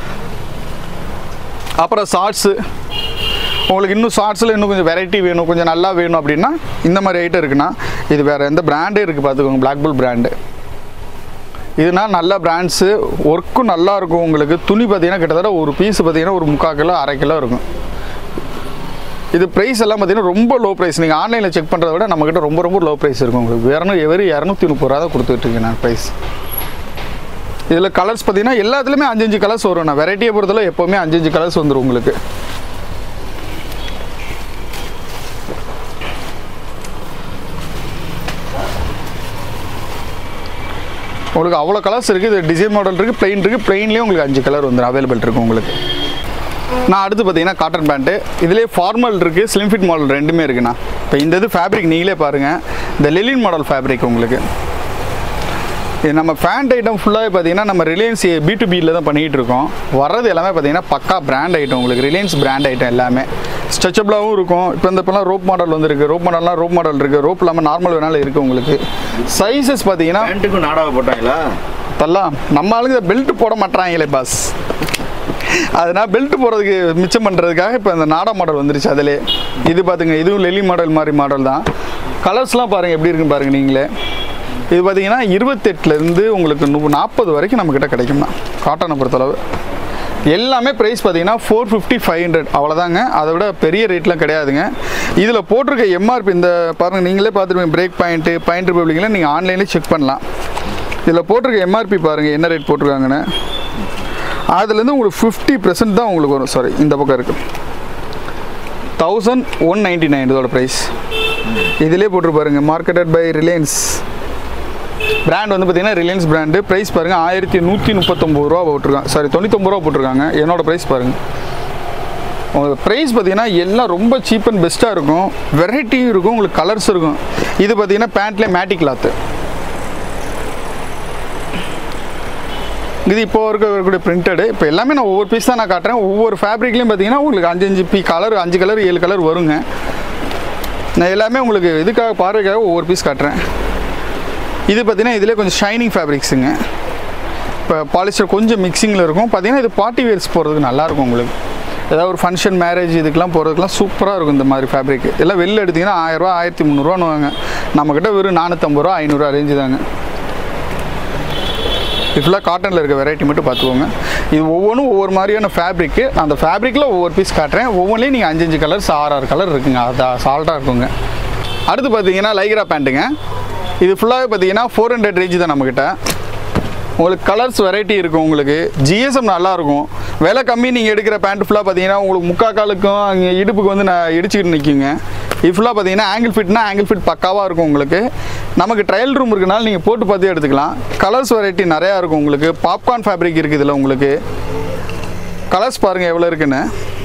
அப்புறம் ஷார்ட்ஸு உங்களுக்கு இன்னும் ஷார்ட்ஸில் இன்னும் கொஞ்சம் வெரைட்டி வேணும் கொஞ்சம் நல்லா வேணும் அப்படின்னா இந்த மாதிரி ஐட்டம் இருக்குன்னா இது வேறு எந்த பிராண்டே இருக்குது பார்த்துக்கோங்க பிளாக் புல் பிராண்டு இதுனா நல்ல பிராண்ட்ஸு ஒர்க்கும் நல்லா இருக்கும் உங்களுக்கு துணி பார்த்தீங்கன்னா கிட்டத்தட்ட ஒரு பீஸ் பார்த்தீங்கன்னா ஒரு முக்கால் கிலோ அரை கிலோ இருக்கும் இது ப்ரைஸ் எல்லாம் பார்த்தீங்கன்னா ரொம்ப லோ ப்ரைஸ் நீங்கள் ஆன்லைனில் செக் பண்ணுறத விட நம்மக்கிட்ட ரொம்ப ரொம்ப லோ ப்ரைஸ் இருக்கும் உங்களுக்கு இரநூ வெறும் இரநூத்தி முப்பது ரூபா தான் கொடுத்துட்ருக்கேன் நான் ப்ரைஸ் இதில் கலர்ஸ் பார்த்தீங்கன்னா எல்லாத்துலேயுமே அஞ்சு அஞ்சு கலர்ஸ் வரும் நான் வெரைட்டியை பொறுத்தளவு எப்போவுமே அஞ்சு அஞ்சு கலர்ஸ் வந்துடும் உங்களுக்கு உங்களுக்கு அவ்வளோ கலர்ஸ் இருக்குது இது டிசைன் மாடல் இருக்குது பிளெயின் இருக்குது பிளெயின்லேயே உங்களுக்கு அஞ்சு கலர் வந்துடும் அவைலபிள் இருக்குது உங்களுக்கு நான் அடுத்து பார்த்தீங்கன்னா காட்டன் பேண்ட்டு இதுலேயே ஃபார்மல் இருக்குது ஸ்லிம் ஃபிட் மாடல் ரெண்டுமே இருக்குண்ணா இப்போ இந்த இது ஃபேப்ரிக் நீங்களே பாருங்கள் இந்த லெலின் மாடல் ஃபேப்ரிக் உங்களுக்கு இது நம்ம ஃபேண்ட் ஐட்டம் ஃபுல்லாகவே பார்த்தீங்கன்னா நம்ம ரிலையன்ஸ் பி டு பியில் தான் பண்ணிகிட்டு இருக்கோம் வர்றது எல்லாமே பார்த்தீங்கன்னா பக்கா பிராண்ட் ஐட்டம் உங்களுக்கு ரிலையன்ஸ் பிராண்ட் ஐட்டம் எல்லாமே ஸ்ட்ரெச்சபிளாகவும் இருக்கும் இப்போ இந்த இப்போலாம் ரோப் மாடல் வந்துருக்கு ரோப் மாடல்லாம் ரோப் மாடல் இருக்குது ரோப் இல்லாமல் நார்மல் வேணாலும் இருக்குது உங்களுக்கு சைஸஸ் பார்த்தீங்கன்னா பேண்ட்டுக்கும் நாடாவை போட்டாங்களா தல்லாம் நம்ம ஆளுங்க பெல்ட் போட மாட்டாங்களே பாஸ் அதனால் பெல்ட் போடுறதுக்கு மிச்சம் பண்ணுறதுக்காக இப்போ இந்த நாடா மாடல் வந்துருச்சு அதிலே இது பார்த்துங்க இதுவும் லெலி மாடல் மாதிரி மாடல் தான் கலர்ஸ்லாம் பாருங்கள் எப்படி இருக்குன்னு பாருங்கள் நீங்களே இது பார்த்தீங்கன்னா இருபத்தெட்டுலேருந்து உங்களுக்கு நூ நாற்பது வரைக்கும் நம்மக்கிட்ட கிடைக்கும்னா காட்டனை பொறுத்தளவு எல்லாமே ப்ரைஸ் பார்த்தீங்கன்னா ஃபோர் ஃபிஃப்டி ஃபைவ் ஹண்ட்ரட் அவ்வளோதாங்க அதை விட பெரிய ரேட்லாம் கிடையாதுங்க இதில் போட்டிருக்க எம்ஆர்பி இந்த பாருங்கள் நீங்களே பார்த்துருப்பீங்க பிரேக் பாயிண்ட்டு பாயிண்ட் ரிப்பப்ளிக்லாம் நீங்கள் ஆன்லைன்லேயே செக் பண்ணலாம் இதில் போட்டிருக்க எம்ஆர்பி பாருங்கள் என்ன ரேட் போட்டிருக்காங்கன்னு அதுலேருந்து உங்களுக்கு ஃபிஃப்டி பர்சன்ட் தான் உங்களுக்கு வரும் சாரி இந்த பக்கம் இருக்குது தௌசண்ட் ஒன் நைன்டி நைன் இதோட ப்ரைஸ் இதிலே போட்டு பாருங்க மார்க்கெட்டட் பை ரிலையன்ஸ் பிராண்ட் வந்து பார்த்தீங்கன்னா ரிலையன்ஸ் பிராண்டு ப்ரைஸ் பாருங்கள் ஆயிரத்தி நூற்றி முப்பத்தொம்பது ரூபா போட்டிருக்காங்க சாரி தொண்ணூத்தொம்பது ரூபா போட்டிருக்காங்க என்னோட ப்ரைஸ் பாருங்கள் உங்களுக்கு ப்ரைஸ் பார்த்தீங்கன்னா எல்லாம் ரொம்ப சீப் அண்ட் பெஸ்ட்டாக இருக்கும் வெரைட்டியும் இருக்கும் உங்களுக்கு கலர்ஸ் இருக்கும் இது பார்த்தீங்கன்னா பேண்ட்லேயே மேட்டி கிளாத்து இது இப்போ இருக்க இருக்கக்கூடிய பிரிண்டடு இப்போ எல்லாமே நான் ஒவ்வொரு பீஸ் தான் நான் காட்டுறேன் ஒவ்வொரு ஃபேப்ரிக்லேயும் பார்த்தீங்கன்னா உங்களுக்கு அஞ்சு அஞ்சு பீ கலர் அஞ்சு கலர் ஏழு கலர் வருங்க நான் எல்லாமே உங்களுக்கு இதுக்காக பார்வைக்காக ஒவ்வொரு பீஸ் காட்டுறேன் இது பார்த்தீங்கன்னா இதிலே கொஞ்சம் ஷைனிங் ஃபேப்ரிக்ஸுங்க இப்போ பாலிஸ்டர் கொஞ்சம் மிக்சிங்கில் இருக்கும் பார்த்தீங்கன்னா இது பார்ட்டி வேர்ஸ் போகிறதுக்கு நல்லாயிருக்கும் உங்களுக்கு ஏதாவது ஒரு ஃபங்க்ஷன் மேரேஜ் இதுக்கெலாம் போகிறதுக்குலாம் சூப்பராக இருக்கும் இந்த மாதிரி ஃபேப்ரிக் எல்லாம் வெளில எடுத்திங்கன்னா ஆயிரரூவா ஆயிரத்தி முந்நூறுவான்னு வாங்க நம்மக்கிட்ட வெறும் நானூற்றம்பது ரூபா ஐநூறுரூவா ரேஞ்சு தாங்க இது ஃபுல்லாக காட்டனில் இருக்க வெரைட்டி மட்டும் பார்த்துக்கோங்க இது ஒவ்வொன்றும் ஒவ்வொரு மாதிரியான ஃபேப்ரிக்கு அந்த ஃபேப்ரிக்கில் ஒவ்வொரு பீஸ் காட்டுறேன் ஒவ்வொன்றிலையும் நீங்கள் அஞ்சு அஞ்சு கலர்ஸ் ஆறு ஆறு கலர் இருக்குங்க அது சால்ட்டாக இருக்குங்க அடுத்து பார்த்தீங்கன்னா லைக்ரா பேண்ட்டுங்க இது ஃபுல்லாகவே பார்த்தீங்கன்னா ஃபோர் ஹண்ட்ரட் ரேஞ்சு தான் நம்மக்கிட்ட உங்களுக்கு கலர்ஸ் வெரைட்டி இருக்கும் உங்களுக்கு ஜிஎஸ்எம் நல்லாயிருக்கும் விலை கம்மி நீங்கள் எடுக்கிற பேண்ட் ஃபுல்லாக பார்த்தீங்கன்னா உங்களுக்கு முக்கா காலுக்கும் அங்கே இடுப்புக்கு வந்து நான் இடிச்சுக்கிட்டு நிற்குங்க இது ஃபுல்லாக பார்த்தீங்கன்னா ஆங்கிள் ஃபிட்னா ஆங்கிள் ஃபிட் பக்காவாக இருக்கும் உங்களுக்கு நமக்கு ட்ரையல் ரூம் இருக்கனால நீங்கள் போட்டு பார்த்து எடுத்துக்கலாம் கலர்ஸ் வெரைட்டி நிறையா இருக்கும் உங்களுக்கு பாப்கார்ன் ஃபேப்ரிக் இருக்குது இதில் உங்களுக்கு கலர்ஸ் பாருங்கள் எவ்வளோ இருக்குன்னு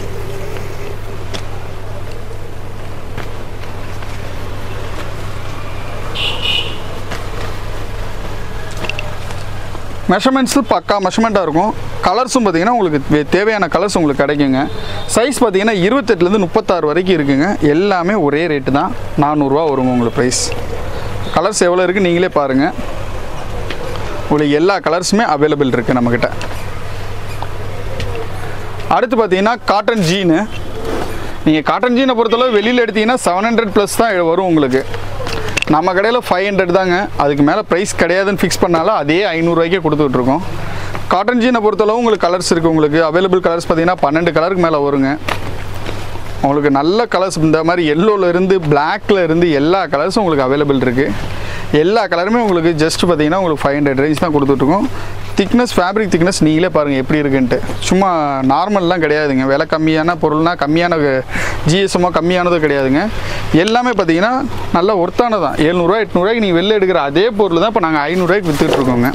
மெஷர்மெண்ட்ஸில் பக்கா மெஷர்மெண்ட்டாக இருக்கும் கலர்ஸும் பார்த்தீங்கன்னா உங்களுக்கு வே- தேவையான கலர்ஸ் உங்களுக்கு கிடைக்குங்க சைஸ் பார்த்தீங்கன்னா இருபத்தெட்டுலேருந்து முப்பத்தாறு வரைக்கும் இருக்குங்க எல்லாமே ஒரே ரேட்டு தான் நானூறுரூவா வருங்க உங்களுக்கு ப்ரைஸ் கலர்ஸ் எவ்வளோ இருக்குது நீங்களே பாருங்கள் உங்களுக்கு எல்லா கலர்ஸுமே அவைலபிள் இருக்குது நம்மக்கிட்ட அடுத்து பார்த்தீங்கன்னா காட்டன் ஜீனு நீங்கள் காட்டன் ஜீனை பொறுத்தளவு வெளியில் எடுத்தீங்கன்னா செவன் ஹண்ட்ரட் ப்ளஸ் தான் வரும் உங்களுக்கு நம்ம கடையில் ஃபைவ் ஹண்ட்ரட் தாங்க அதுக்கு மேலே ப்ரைஸ் கிடையாதுன்னு ஃபிக்ஸ் பண்ணாலும் அதே ஐநூறுரூவாய்க்கே கொடுத்துட்ருக்கோம் காட்டன் ஜீனை பொறுத்தளவு உங்களுக்கு கலர்ஸ் இருக்குது உங்களுக்கு அவைலபிள் கலர்ஸ் பார்த்தீங்கன்னா பன்னெண்டு கலருக்கு மேலே வருங்க உங்களுக்கு நல்ல கலர்ஸ் இந்த மாதிரி எல்லோவில் இருந்து பிளாக்ல இருந்து எல்லா கலர்ஸும் உங்களுக்கு அவைலபிள் இருக்குது எல்லா கலருமே உங்களுக்கு ஜஸ்ட் பார்த்தீங்கன்னா உங்களுக்கு ஃபைவ் ஹண்ட்ரட் ரேஞ்ச் தான் கொடுத்துட்ருக்கோம் திக்னஸ் ஃபேப்ரிக் திக்னஸ் நீங்களே பாருங்கள் எப்படி இருக்குன்ட்டு சும்மா நார்மல்லாம் கிடையாதுங்க விலை கம்மியான பொருள்னா கம்மியான ஜிஎஸ்எம்மோ கம்மியானது கிடையாதுங்க எல்லாமே பார்த்தீங்கன்னா நல்லா ஒர்த்தானது தான் எழுநூறுவா எட்நூறுவாய்க்கு நீங்கள் வெளில எடுக்கிற அதே பொருள் தான் இப்போ நாங்கள் ஐநூறுரூவாய்க்கு விற்றுட்ருக்கோங்க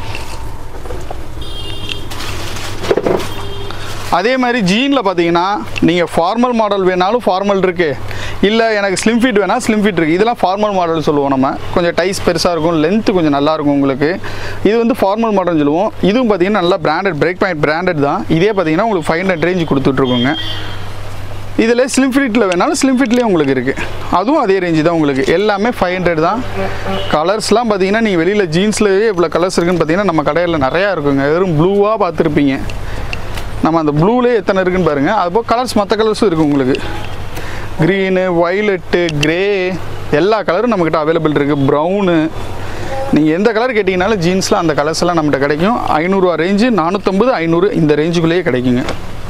அதே மாதிரி ஜீனில் பார்த்தீங்கன்னா நீங்கள் ஃபார்மல் மாடல் வேணாலும் ஃபார்மல் இருக்குது இல்லை எனக்கு ஸ்லிம் ஃபிட் வேணால் ஸ்லிம் ஃபிட் இருக்குது இதெல்லாம் ஃபார்மல் மாடல் சொல்லுவோம் நம்ம கொஞ்சம் டைஸ் பெருசாக இருக்கும் லென்த்து கொஞ்சம் நல்லா இருக்கும் உங்களுக்கு இது வந்து ஃபார்மல் மாடல்னு சொல்லுவோம் இதுவும் பார்த்தீங்கன்னா நல்லா பிராண்டட் பிரேக் பாயிண்ட் பிராண்டட் தான் இதே பார்த்தீங்கன்னா உங்களுக்கு ஃபைவ் ஹண்ட்ரட் ரேஞ்ச் கொடுத்துட்ருக்கோங்க இதில் ஸ்லிம் ஃபிட்டில் வேணாலும் ஸ்லிம் ஃபிட்லேயே உங்களுக்கு இருக்குது அதுவும் அதே ரேஞ்சு தான் உங்களுக்கு எல்லாமே ஃபைவ் ஹண்ட்ரட் தான் கலர்ஸ்லாம் பார்த்தீங்கன்னா நீங்கள் வெளியில் ஜீன்ஸ்லேயே இவ்வளோ கலர்ஸ் இருக்குன்னு பார்த்தீங்கன்னா நம்ம கடையில் நிறையா இருக்குங்க வெறும் ப்ளூவாக பார்த்துருப்பீங்க நம்ம அந்த ப்ளூலே எத்தனை இருக்குன்னு பாருங்கள் அதுபோல் கலர்ஸ் மற்ற கலர்ஸும் இருக்குது உங்களுக்கு க்ரீனு வயலட்டு கிரே எல்லா கலரும் நம்மக்கிட்ட அவைலபிள் இருக்குது ப்ரௌனு நீங்கள் எந்த கலர் கேட்டிங்கனாலும் ஜீன்ஸில் அந்த கலர்ஸ் எல்லாம் நம்மகிட்ட கிடைக்கும் ஐநூறுரூவா ரேஞ்சு நானூற்றம்பது ஐநூறு இந்த ரேஞ்சுக்குள்ளேயே கிடைக்குங்க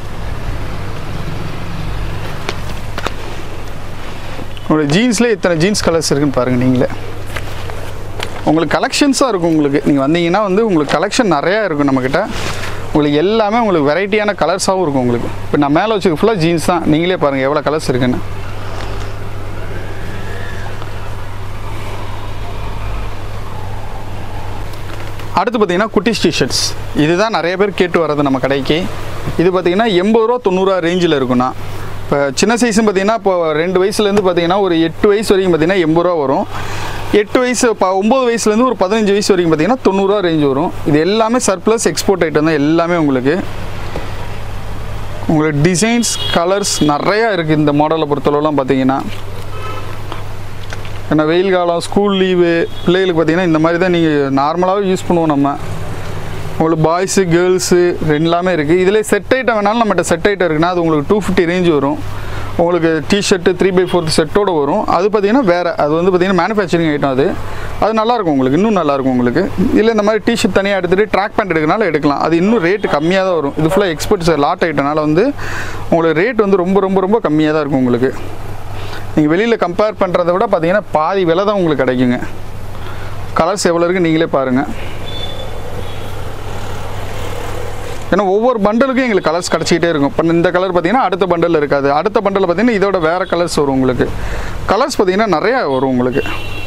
உங்களோட ஜீன்ஸ்லேயே இத்தனை ஜீன்ஸ் கலர்ஸ் இருக்குன்னு பாருங்கள் நீங்களே உங்களுக்கு கலெக்ஷன்ஸாக இருக்கும் உங்களுக்கு நீங்கள் வந்தீங்கன்னா வந்து உங்களுக்கு கலெக்ஷன் நிறையா இருக்கும் நம்மக்கிட்ட உங்களுக்கு எல்லாமே உங்களுக்கு வெரைட்டியான கலர்ஸாகவும் இருக்கும் உங்களுக்கு இப்போ நான் மேலே வச்சுக்க ஃபுல்லாக ஜீன்ஸ் தான் நீங்களே பாருங்கள் எவ்வளோ கலர்ஸ் இருக்குன்னு அடுத்து பார்த்தீங்கன்னா குட்டிஸ் டிஷர்ட்ஸ் இதுதான் நிறைய பேர் கேட்டு வர்றது நம்ம கடைக்கு இது பார்த்தீங்கன்னா எண்பது ரூபா தொண்ணூறுவா ரேஞ்சில் இருக்குண்ணா இப்போ சின்ன சைஸும் பார்த்தீங்கன்னா இப்போ ரெண்டு வயசுலேருந்து பார்த்தீங்கன்னா ஒரு எட்டு வயசு வரைக்கும் பார்த்தீங்கன்னா எண்பது ரூபா வரும் எட்டு வயசு இப்போ ஒம்பது வயசுலேருந்து ஒரு பதினஞ்சு வயசு வரைக்கும் பார்த்தீங்கன்னா தொண்ணூறுரூவா ரேஞ்ச் வரும் இது எல்லாமே சர்ப்ளஸ் எக்ஸ்போர்ட் ஐட்டம் தான் எல்லாமே உங்களுக்கு உங்களுக்கு டிசைன்ஸ் கலர்ஸ் நிறையா இருக்குது இந்த மாடலை பொறுத்தளவுலாம் பார்த்தீங்கன்னா ஏன்னா வெயில் காலம் ஸ்கூல் லீவு பிள்ளைகளுக்கு பார்த்தீங்கன்னா இந்த மாதிரி தான் நீங்கள் நார்மலாகவே யூஸ் பண்ணுவோம் நம்ம உங்களுக்கு பாய்ஸு கேர்ள்ஸு எல்லாமே இருக்குது இதில் செட் ஐட்டம் வேணாலும் நம்மகிட்ட செட் ஐட்டம் இருக்குன்னா அது உங்களுக்கு டூ ஃபிஃப்டி ரேஞ்ச் வரும் உங்களுக்கு டிஷர்ட்டு த்ரீ பை ஃபோர்த் செட்டோடு வரும் அது பார்த்தீங்கன்னா வேறு அது வந்து பார்த்தீங்கன்னா மேனுஃபேக்சரிங் ஐட்டம் அது அது நல்லாயிருக்கும் உங்களுக்கு இன்னும் நல்லாயிருக்கும் உங்களுக்கு இல்லை இந்த மாதிரி டிஷர்ட் தனியாக எடுத்துகிட்டு ட்ராக் பேண்ட் எடுக்கனால எடுக்கலாம் அது இன்னும் ரேட்டு கம்மியாக தான் வரும் இது ஃபுல்லாக எக்ஸ்பர்ட்ஸ் லாட் ஐட்டனால வந்து உங்களுக்கு ரேட் வந்து ரொம்ப ரொம்ப ரொம்ப கம்மியாக தான் இருக்கும் உங்களுக்கு நீங்கள் வெளியில் கம்பேர் பண்ணுறத விட பார்த்தீங்கன்னா பாதி விலை தான் உங்களுக்கு கிடைக்குங்க கலர்ஸ் எவ்வளோ இருக்குது நீங்களே பாருங்கள் ஏன்னா ஒவ்வொரு பண்டலுக்கும் எங்களுக்கு கலர்ஸ் கிடச்சிக்கிட்டே இருக்கும் இப்போ இந்த கலர் பார்த்தீங்கன்னா அடுத்த பண்டலில் இருக்காது அடுத்த பண்டலில் பார்த்தீங்கன்னா இதோட வேறு கலர்ஸ் வரும் உங்களுக்கு கலர்ஸ் பார்த்தீங்கன்னா நிறையா வரும் உங்களுக்கு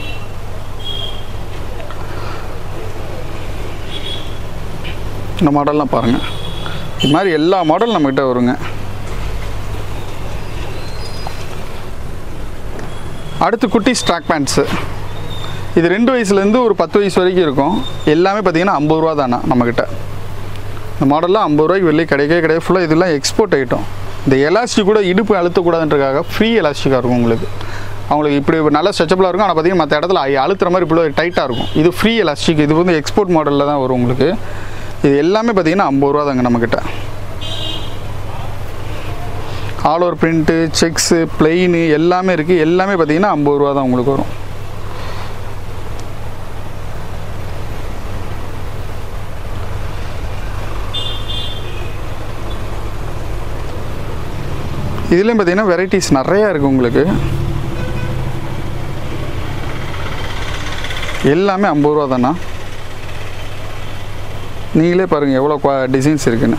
இந்த மாடல்லாம் பாருங்கள் இது மாதிரி எல்லா மாடல் நம்மக்கிட்ட வருங்க அடுத்து குட்டி ஸ்ட்ராக் பேண்ட்ஸு இது ரெண்டு வயசுலேருந்து ஒரு பத்து வயசு வரைக்கும் இருக்கும் எல்லாமே பார்த்தீங்கன்னா ஐம்பது ரூபா தானே நம்மக்கிட்ட இந்த மாடல்லாம் ஐம்பது ரூபாய்க்கு வெளியே கிடைக்கவே கிடையாது ஃபுல்லாக இதெல்லாம் எக்ஸ்போர்ட் ஐட்டம் இந்த எலாஸ்டிக் கூட இடுப்பு அழுத்தக்கூடாதுன்றக்காக ஃப்ரீ எலாஸ்டிக்காக இருக்கும் உங்களுக்கு அவங்களுக்கு இப்படி நல்ல ஸ்ட்ரெச்சபிளாக இருக்கும் ஆனால் பார்த்தீங்கன்னா மற்ற இடத்துல ஐ- அழுத்துற மாதிரி இப்படி டைட்டாக இருக்கும் இது ஃப்ரீ எலாஸ்டிக் இது வந்து எக்ஸ்போர்ட் மாடலில் தான் வரும் உங்களுக்கு இது எல்லாமே பார்த்தீங்கன்னா ஐம்பது ரூபா தாங்க நம்மக்கிட்ட all over print checks plain எல்லாமே இருக்குது எல்லாமே பார்த்தீங்கன்னா ஐம்பது ரூபா தான் உங்களுக்கு வரும் இதுலேயும் பார்த்தீங்கன்னா வெரைட்டிஸ் நிறையா இருக்குது உங்களுக்கு எல்லாமே ஐம்பது ரூபா தானா நீங்களே பாருங்கள் எவ்வளோ டிசைன்ஸ் இருக்குன்னு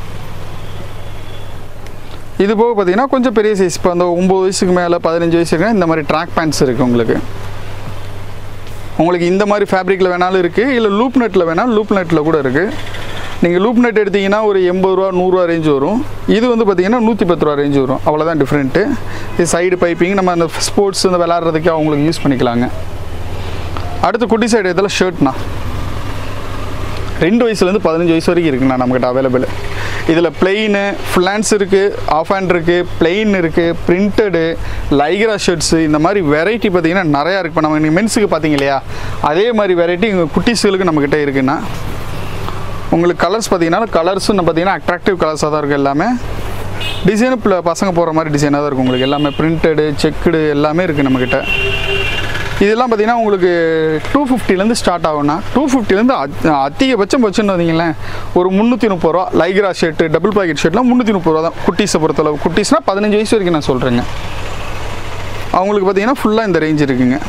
இது போக பார்த்தீங்கன்னா கொஞ்சம் பெரிய சைஸ் இப்போ அந்த ஒம்பது வயசுக்கு மேலே பதினஞ்சு வயசுக்கு இந்த மாதிரி ட்ராக் பேண்ட்ஸ் இருக்குது உங்களுக்கு உங்களுக்கு இந்த மாதிரி ஃபேப்ரிக்கில் வேணாலும் இருக்குது இல்லை லூப் நெட்டில் வேணாலும் லூப் நெட்டில் கூட இருக்குது நீங்கள் லூப் நெட் எடுத்தீங்கன்னா ஒரு எண்பது ரூபா நூறுரூவா ரேஞ்ச் வரும் இது வந்து பார்த்தீங்கன்னா நூற்றி பத்து ரூபா ரேஞ்ச் வரும் அவ்வளோதான் டிஃப்ரெண்ட்டு இது சைடு பைப்பிங் நம்ம அந்த ஸ்போர்ட்ஸ் இந்த விளாட்றதுக்கு அவங்களுக்கு யூஸ் பண்ணிக்கலாங்க அடுத்து குட்டி சைடு இதில் ஷர்ட்னா ரெண்டு வயசுலேருந்து பதினஞ்சு வயசு வரைக்கும் இருக்குண்ணா நம்மக்கிட்ட அவைலபிள் இதில் பிளெயின் ஃபுல்லான்ஸ் இருக்குது ஆஃப் ஹேண்ட் இருக்குது பிளெயின் இருக்குது பிரிண்டடு லைக்ரா ஷர்ட்ஸு இந்த மாதிரி வெரைட்டி பார்த்தீங்கன்னா நிறையா இருக்குது இப்போ நம்ம மென்ஸுக்கு பார்த்தீங்க இல்லையா அதே மாதிரி வெரைட்டி இங்கே குட்டீஸுகளுக்கு நம்மக்கிட்ட இருக்குண்ணா உங்களுக்கு கலர்ஸ் பார்த்தீங்கன்னா கலர்ஸும் பார்த்தீங்கன்னா அட்ராக்டிவ் கலர்ஸாக தான் இருக்கும் எல்லாமே டிசைனும் பசங்க போகிற மாதிரி டிசைனாக தான் இருக்கும் உங்களுக்கு எல்லாமே பிரிண்டடு செக்குடு எல்லாமே இருக்குது நம்மக்கிட்ட இதெல்லாம் பார்த்தீங்கன்னா உங்களுக்கு டூ ஃபிஃப்டிலேருந்து ஸ்டார்ட் ஆகும்னா டூ ஃபிஃப்டிலேருந்து அதிகபட்சம் வச்சுன்னு வந்தீங்களேன் ஒரு முந்நூற்றி முப்பது ரூபா லைக்ரா ஷர்ட்டு டபுள் பாக்கெட் ஷர்ட்லாம் முந்நூற்றி முப்பது ரூபா தான் குட்டீஸை பொறுத்தளவு குட்டீஸ்னால் பதினஞ்சு வயசு வரைக்கும் நான் சொல்கிறேங்க அவங்களுக்கு பார்த்தீங்கன்னா ஃபுல்லாக இந்த ரேஞ்ச் இருக்குங்க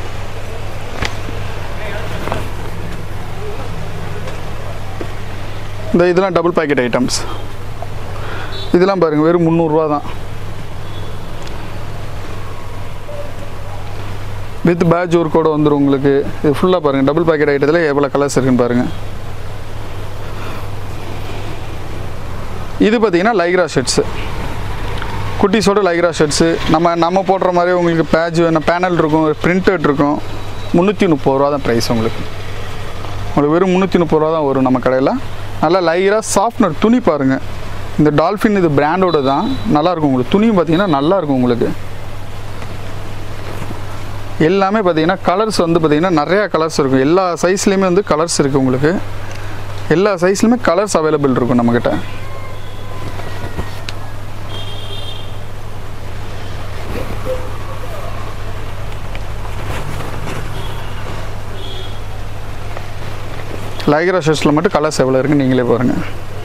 இந்த இதெல்லாம் டபுள் பாக்கெட் ஐட்டம்ஸ் இதெல்லாம் பாருங்கள் வெறும் முந்நூறுரூவா தான் வித் பேட்ச் ஒரு கூட வந்துடும் உங்களுக்கு இது ஃபுல்லாக பாருங்கள் டபுள் பாக்கெட் ஐட்டத்தில் எவ்வளோ கலர்ஸ் இருக்குன்னு பாருங்கள் இது பார்த்தீங்கன்னா லைக்ரா ஷர்ட்ஸு குட்டீஸோட லைக்ரா ஷர்ட்ஸு நம்ம நம்ம போடுற மாதிரி உங்களுக்கு பேட்ச் வேணும் பேனல் இருக்கும் பிரிண்டட் இருக்கும் முந்நூற்றி முப்பது ரூபா தான் ப்ரைஸ் உங்களுக்கு உங்களுக்கு வெறும் முந்நூற்றி முப்பது ரூபா தான் வரும் நம்ம கடையில் நல்லா லைக்ரா சாஃப்ட்னர் துணி பாருங்கள் இந்த டால்ஃபின் இது பிராண்டோட தான் நல்லாயிருக்கும் உங்களுக்கு துணியும் பார்த்தீங்கன்னா நல்லாயிருக்கும் உங்களுக்கு எல்லாமே பார்த்தீங்கன்னா கலர்ஸ் வந்து பார்த்தீங்கன்னா நிறையா கலர்ஸ் இருக்கும் எல்லா சைஸ்லேயுமே வந்து கலர்ஸ் இருக்குது உங்களுக்கு எல்லா சைஸ்லையுமே கலர்ஸ் அவைலபிள் இருக்கும் நம்மக்கிட்ட லைக்ரா ஷர்ட்ஸில் மட்டும் கலர்ஸ் எவ்வளோ இருக்குன்னு நீங்களே பாருங்கள்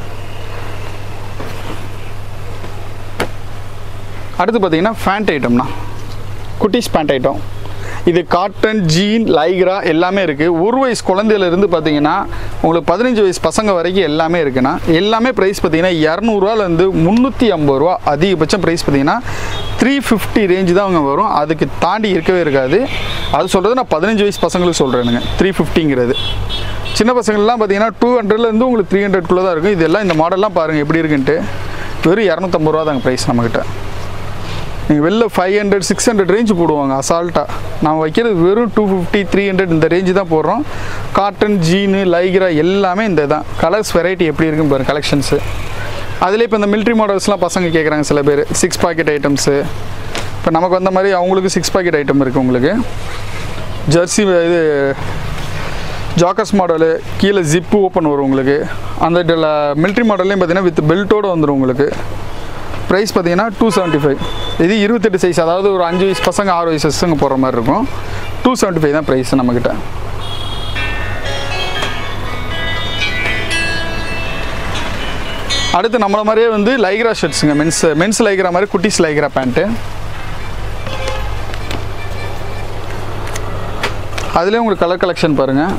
அடுத்து பார்த்தீங்கன்னா ஃபேண்ட் ஐட்டம்னா குட்டீஸ் பேண்ட் ஐட்டம் இது காட்டன் ஜீன் லைக்ரா எல்லாமே இருக்குது ஒரு வயசு குழந்தையிலேருந்து பார்த்தீங்கன்னா உங்களுக்கு பதினஞ்சு வயசு பசங்க வரைக்கும் எல்லாமே இருக்குன்னா எல்லாமே ப்ரைஸ் பார்த்தீங்கன்னா இரநூறுவாலேருந்து முந்நூற்றி ஐம்பது ரூபா அதிகபட்சம் ப்ரைஸ் பார்த்தீங்கன்னா த்ரீ ஃபிஃப்டி ரேஞ்சு தான் அவங்க வரும் அதுக்கு தாண்டி இருக்கவே இருக்காது அது சொல்கிறது நான் பதினஞ்சு வயசு பசங்களுக்கு சொல்கிறேனுங்க த்ரீ ஃபிஃப்டிங்கிறது சின்ன பசங்கள்லாம் பார்த்தீங்கன்னா டூ ஹண்ட்ரட்லேருந்து உங்களுக்கு த்ரீ ஹண்ட்ரட்குள்ளே தான் இருக்கும் இதெல்லாம் இந்த மாடல்லாம் பாருங்கள் எப்படி இருக்குன்ட்டு வெறும் இரநூத்தம்பது ரூபா தாங்க ப்ரைஸ் நம்மக்கிட்ட நீங்கள் வெளில five hundred six hundred range போடுவாங்க அசால்ட்டாக நான் வைக்கிறது வெறும் டூ ஃபிஃப்டி த்ரீ ஹண்ட்ரட் இந்த ரேஞ்சு தான் போடுறோம் காட்டன் ஜீனு லைக்ரா எல்லாமே இந்த தான் கலர்ஸ் வெரைட்டி எப்படி இருக்குன்னு பாருங்க கலெக்ஷன்ஸு அதிலே இப்போ இந்த மிலிட்ரி மாடல்ஸ்லாம் பசங்க கேட்குறாங்க சில பேர் சிக்ஸ் பாக்கெட் ஐட்டம்ஸு இப்போ நமக்கு வந்த மாதிரி அவங்களுக்கு சிக்ஸ் பாக்கெட் ஐட்டம் இருக்குது உங்களுக்கு ஜெர்சி இது ஜாக்கர்ஸ் மாடலு கீழே ஜிப்பு ஓப்பன் வரும் உங்களுக்கு அந்த மிலிட்ரி மாடல்லையும் பார்த்தீங்கன்னா வித் பெல்ட்டோடு வந்துடும் உங்களுக்கு ப்ரைஸ் பார்த்தீங்கன்னா டூ செவன்ட்டி ஃபைவ் இது இருபத்தெட்டு சைஸ் அதாவது ஒரு அஞ்சு வயசு பசங்க ஆறு வயசு பசங்க போடுற மாதிரி இருக்கும் டூ செவன்ட்டி ஃபைவ் தான் ப்ரைஸ் நம்மக்கிட்ட அடுத்து நம்மள மாதிரியே வந்து லைக்ரா ஷர்ட்ஸுங்க மென்ஸ் மென்ஸ் லைக்ரா மாதிரி குட்டிஸ் லைக்ரா பேண்ட்டு அதுலேயே உங்களுக்கு கலர் கலெக்ஷன் பாருங்கள்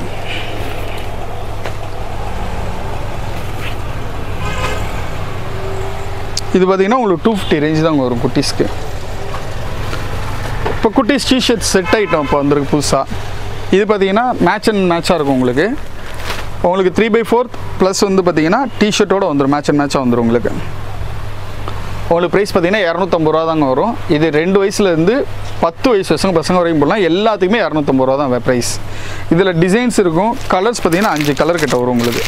இது பார்த்தீங்கன்னா உங்களுக்கு டூ ஃபிஃப்டி ரேஞ்ச் தான் வரும் குட்டீஸ்க்கு இப்போ குட்டீஸ் டிஷர்ட் செட் ஐட்டம் இப்போ வந்திருக்கு புதுசாக இது பார்த்தீங்கன்னா மேட்ச் அண்ட் மேட்சாக இருக்கும் உங்களுக்கு உங்களுக்கு த்ரீ பை ஃபோர்த் ப்ளஸ் வந்து பார்த்தீங்கன்னா டிஷர்ட்டோட வந்துடும் மேட்ச் அண்ட் மேட்சாக வந்துடும் உங்களுக்கு உங்களுக்கு ப்ரைஸ் பார்த்தீங்கன்னா இரநூத்தம்பது ரூபா தாங்க வரும் இது ரெண்டு வயசுலேருந்து பத்து வயசு பசங்க பசங்க வரைக்கும் போடலாம் எல்லாத்துக்குமே இரநூத்தம்பது ரூபா தான் ப்ரைஸ் இதில் டிசைன்ஸ் இருக்கும் கலர்ஸ் பார்த்தீங்கன்னா அஞ்சு கலர் கிட்ட வரும் உங்களுக்கு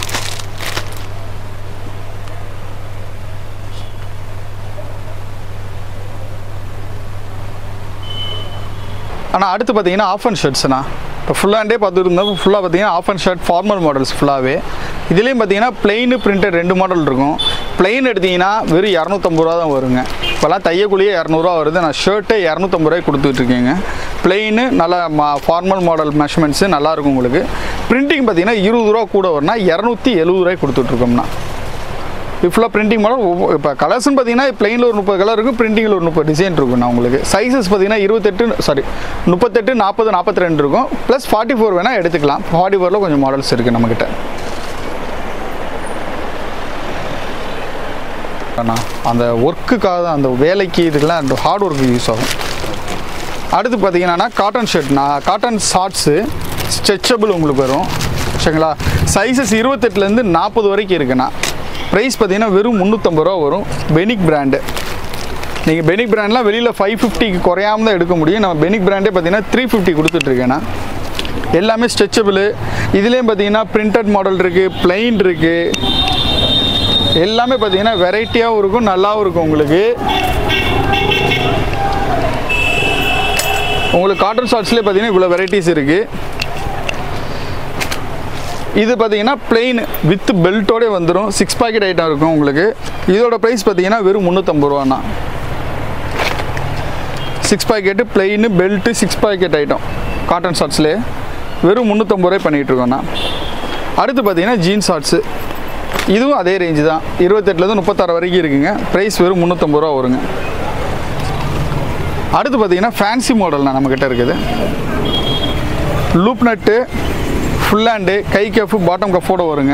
ஆனால் அடுத்து பார்த்தீங்கன்னா ஆஃப் அண்ட் ஷர்ட்ஸ்ண்ணா இப்போ ஃபுல் ஹேண்டே பார்த்துட்டு இருந்தால் ஃபுல்லாக பார்த்தீங்கன்னா half and shirt formal models ஃபுல்லாகவே இதுலேயும் பார்த்தீங்கன்னா பிளெயின் பிரிண்டட் ரெண்டு மாடல் இருக்கும் பிளெயின் எடுத்தீங்கன்னா வெறும் இரநூத்தம்பது ரூபா தான் வருங்க இப்போல்லாம் தையக்குள்ளேயே இரநூறுவா வருது நான் ஷர்ட்டே இரநூத்தம்பது ரூபாய்க்கு கொடுத்துட்ருக்கேங்க பிளெயின் நல்லா மா ஃபார்மல் மாடல் மெஷர்மெண்ட்ஸு நல்லாயிருக்கும் உங்களுக்கு பிரிண்டிங் பார்த்தீங்கன்னா இருபது ரூபா கூட வரும்னா இரநூத்தி எழுபது ரூபாய்க்கு கொடுத்துட்ருக்கோம்னா இது ஃபுல்லாக பிரிண்டிங் மாடல் இப்போ கலர்ஸ்னு பார்த்தீங்கன்னா பிளெயினில் ஒரு முப்பது கலர் இருக்கும் பிரிண்டிங்கில் ஒரு முப்பது டிசைன் இருக்குண்ணா உங்களுக்கு சைஸஸ் பார்த்தீங்கன்னா இருபத்தெட்டு சாரி முப்பத்தெட்டு நாற்பது நாற்பத்தி ரெண்டு இருக்கும் ப்ளஸ் ஃபார்ட்டி ஃபோர் வேணால் எடுத்துக்கலாம் ஃபார்ட்டி ஃபோரில் கொஞ்சம் மாடல்ஸ் இருக்குது நம்மக்கிட்ட அண்ணா அந்த ஒர்க்குக்காக தான் அந்த வேலைக்கு இதுக்கெல்லாம் அந்த ஹார்ட் ஒர்க்கு யூஸ் ஆகும் அடுத்து பார்த்தீங்கன்னா காட்டன் ஷர்ட்னா காட்டன் ஷார்ட்ஸு ஸ்ட்ரெச்சபிள் உங்களுக்கு வரும் சரிங்களா சைஸஸ் இருபத்தெட்டுலேருந்து நாற்பது வரைக்கும் இருக்குண்ணா ப்ரைஸ் பார்த்தீங்கன்னா வெறும் முந்நூற்றம்பது ரூபா வரும் பெனிக் பிராண்டு நீங்கள் பெனிக் பிராண்ட்லாம் வெளியில் ஃபைவ் ஃபிஃப்டிக்கு குறையாம தான் எடுக்க முடியும் நம்ம பெனிக் பிராண்டே பார்த்தீங்கன்னா த்ரீ ஃபிஃப்டி கொடுத்துட்ருக்கேண்ணா எல்லாமே ஸ்ட்ரெச்சபிள் இதுலேயும் பார்த்தீங்கன்னா பிரிண்டட் மாடல் இருக்குது பிளைன் இருக்குது எல்லாமே பார்த்தீங்கன்னா வெரைட்டியாகவும் இருக்கும் நல்லாவும் இருக்கும் உங்களுக்கு உங்களுக்கு காட்டன் ஷார்ட்ஸ்லேயே பார்த்தீங்கன்னா இவ்வளோ வெரைட்டிஸ் இருக்குது இது பார்த்தீங்கன்னா பிளெயின் வித் பெல்ட்டோடே வந்துடும் சிக்ஸ் பாக்கெட் ஐட்டம் இருக்கும் உங்களுக்கு இதோட ப்ரைஸ் பார்த்தீங்கன்னா வெறும் முந்நூற்றம்பது ரூபாண்ணா six pocket plain belt six pocket item cotton ஷார்ட்ஸ்லேயே வெறும் முந்நூற்றம்பது ரூபாய் பண்ணிகிட்டு இருக்கோண்ணா அடுத்து பார்த்தீங்கன்னா ஜீன்ஸ் ஷார்ட்ஸு இதுவும் அதே ரேஞ்சு தான் இருபத்தெட்டுலேருந்து முப்பத்தாறு வரைக்கும் இருக்குங்க ப்ரைஸ் வெறும் முந்நூற்றம்பது ரூபா வருங்க அடுத்து பார்த்தீங்கன்னா ஃபேன்சி மாடல்னா நம்மக்கிட்ட இருக்குது லூப் நட்டு ஃபுல் ஹேண்டு கை கஃப் பாட்டம் கஃபோட வருங்க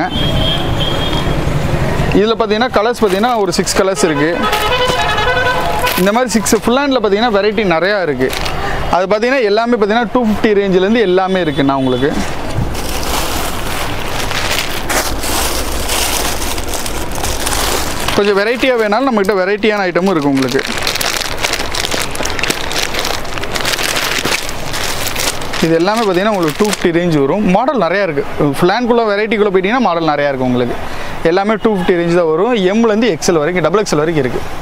இதில் பார்த்தீங்கன்னா கலர்ஸ் பார்த்தீங்கன்னா ஒரு சிக்ஸ் கலர்ஸ் இருக்குது இந்த மாதிரி சிக்ஸ் ஃபுல் ஹேண்டில் பார்த்தீங்கன்னா வெரைட்டி நிறையா இருக்குது அது பார்த்தீங்கன்னா எல்லாமே பார்த்தீங்கன்னா டூ ஃபிஃப்டி ரேஞ்சிலேருந்து எல்லாமே இருக்குண்ணா உங்களுக்கு கொஞ்சம் வெரைட்டியாக வேணாலும் நம்மக்கிட்ட வெரைட்டியான ஐட்டமும் இருக்குது உங்களுக்கு இது எல்லாமே பார்த்தீங்கன்னா உங்களுக்கு டூ ஃபிஃப்டி ரேஞ்ச் வரும் மாடல் நிறையா இருக்குது ஃப்ளான்குள்ளே வெரைட்டிக்குள்ளே போயிட்டீங்கன்னா மாடல் நிறையா இருக்குது உங்களுக்கு எல்லாமே டூ ஃபிஃப்டி ரேஞ்ச் தான் வரும் எம்லேருந்து எக்ஸல் வரைக்கும் டபுள் எக்ஸல் வரைக்கும் இருக்குது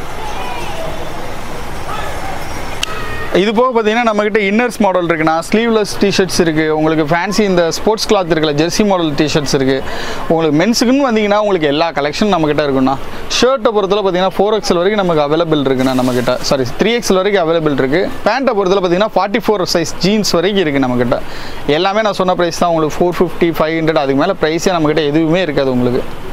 இது போக பார்த்தீங்கன்னா நம்மக்கிட்ட இன்னர்ஸ் மாடல் இருக்குண்ணா ஸ்லீவ்லெஸ் டிஷர்ட்ஸ் இருக்குது உங்களுக்கு ஃபேன்சி இந்த ஸ்போர்ட்ஸ் கிளாத் இருக்குல்ல ஜெர்சி மாடல் டிஷர்ட்ஸ் இருக்குது உங்களுக்கு மென்ஸுக்குன்னு வந்தீங்கன்னா உங்களுக்கு எல்லா கலெக்ஷன் நம்மக்கிட்ட இருக்குண்ணா ஷர்ட்டை பொறுத்தவரை பார்த்தீங்கன்னா ஃபோர் எக்ஸல் வரைக்கும் நமக்கு அவைலபிள் இருக்குண்ணா நம்மக்கிட்ட சாரி த்ரீ எக்ஸல் வரைக்கும் அவைலபிள் இருக்குது பேண்ட்டை பொறுத்தவரை பார்த்தீங்கன்னா ஃபார்ட்டி ஃபோர் சைஸ் ஜீன்ஸ் வரைக்கும் இருக்குது நம்மக்கிட்ட எல்லாமே நான் சொன்ன ப்ரைஸ் தான் உங்களுக்கு ஃபோர் ஃபிஃப்டி ஃபைவ் ஹண்ட்ரட் அதுக்கு மேலே ப்ரைஸே நம்மக்கிட்ட எதுவுமே இருக்காது உங்களுக்கு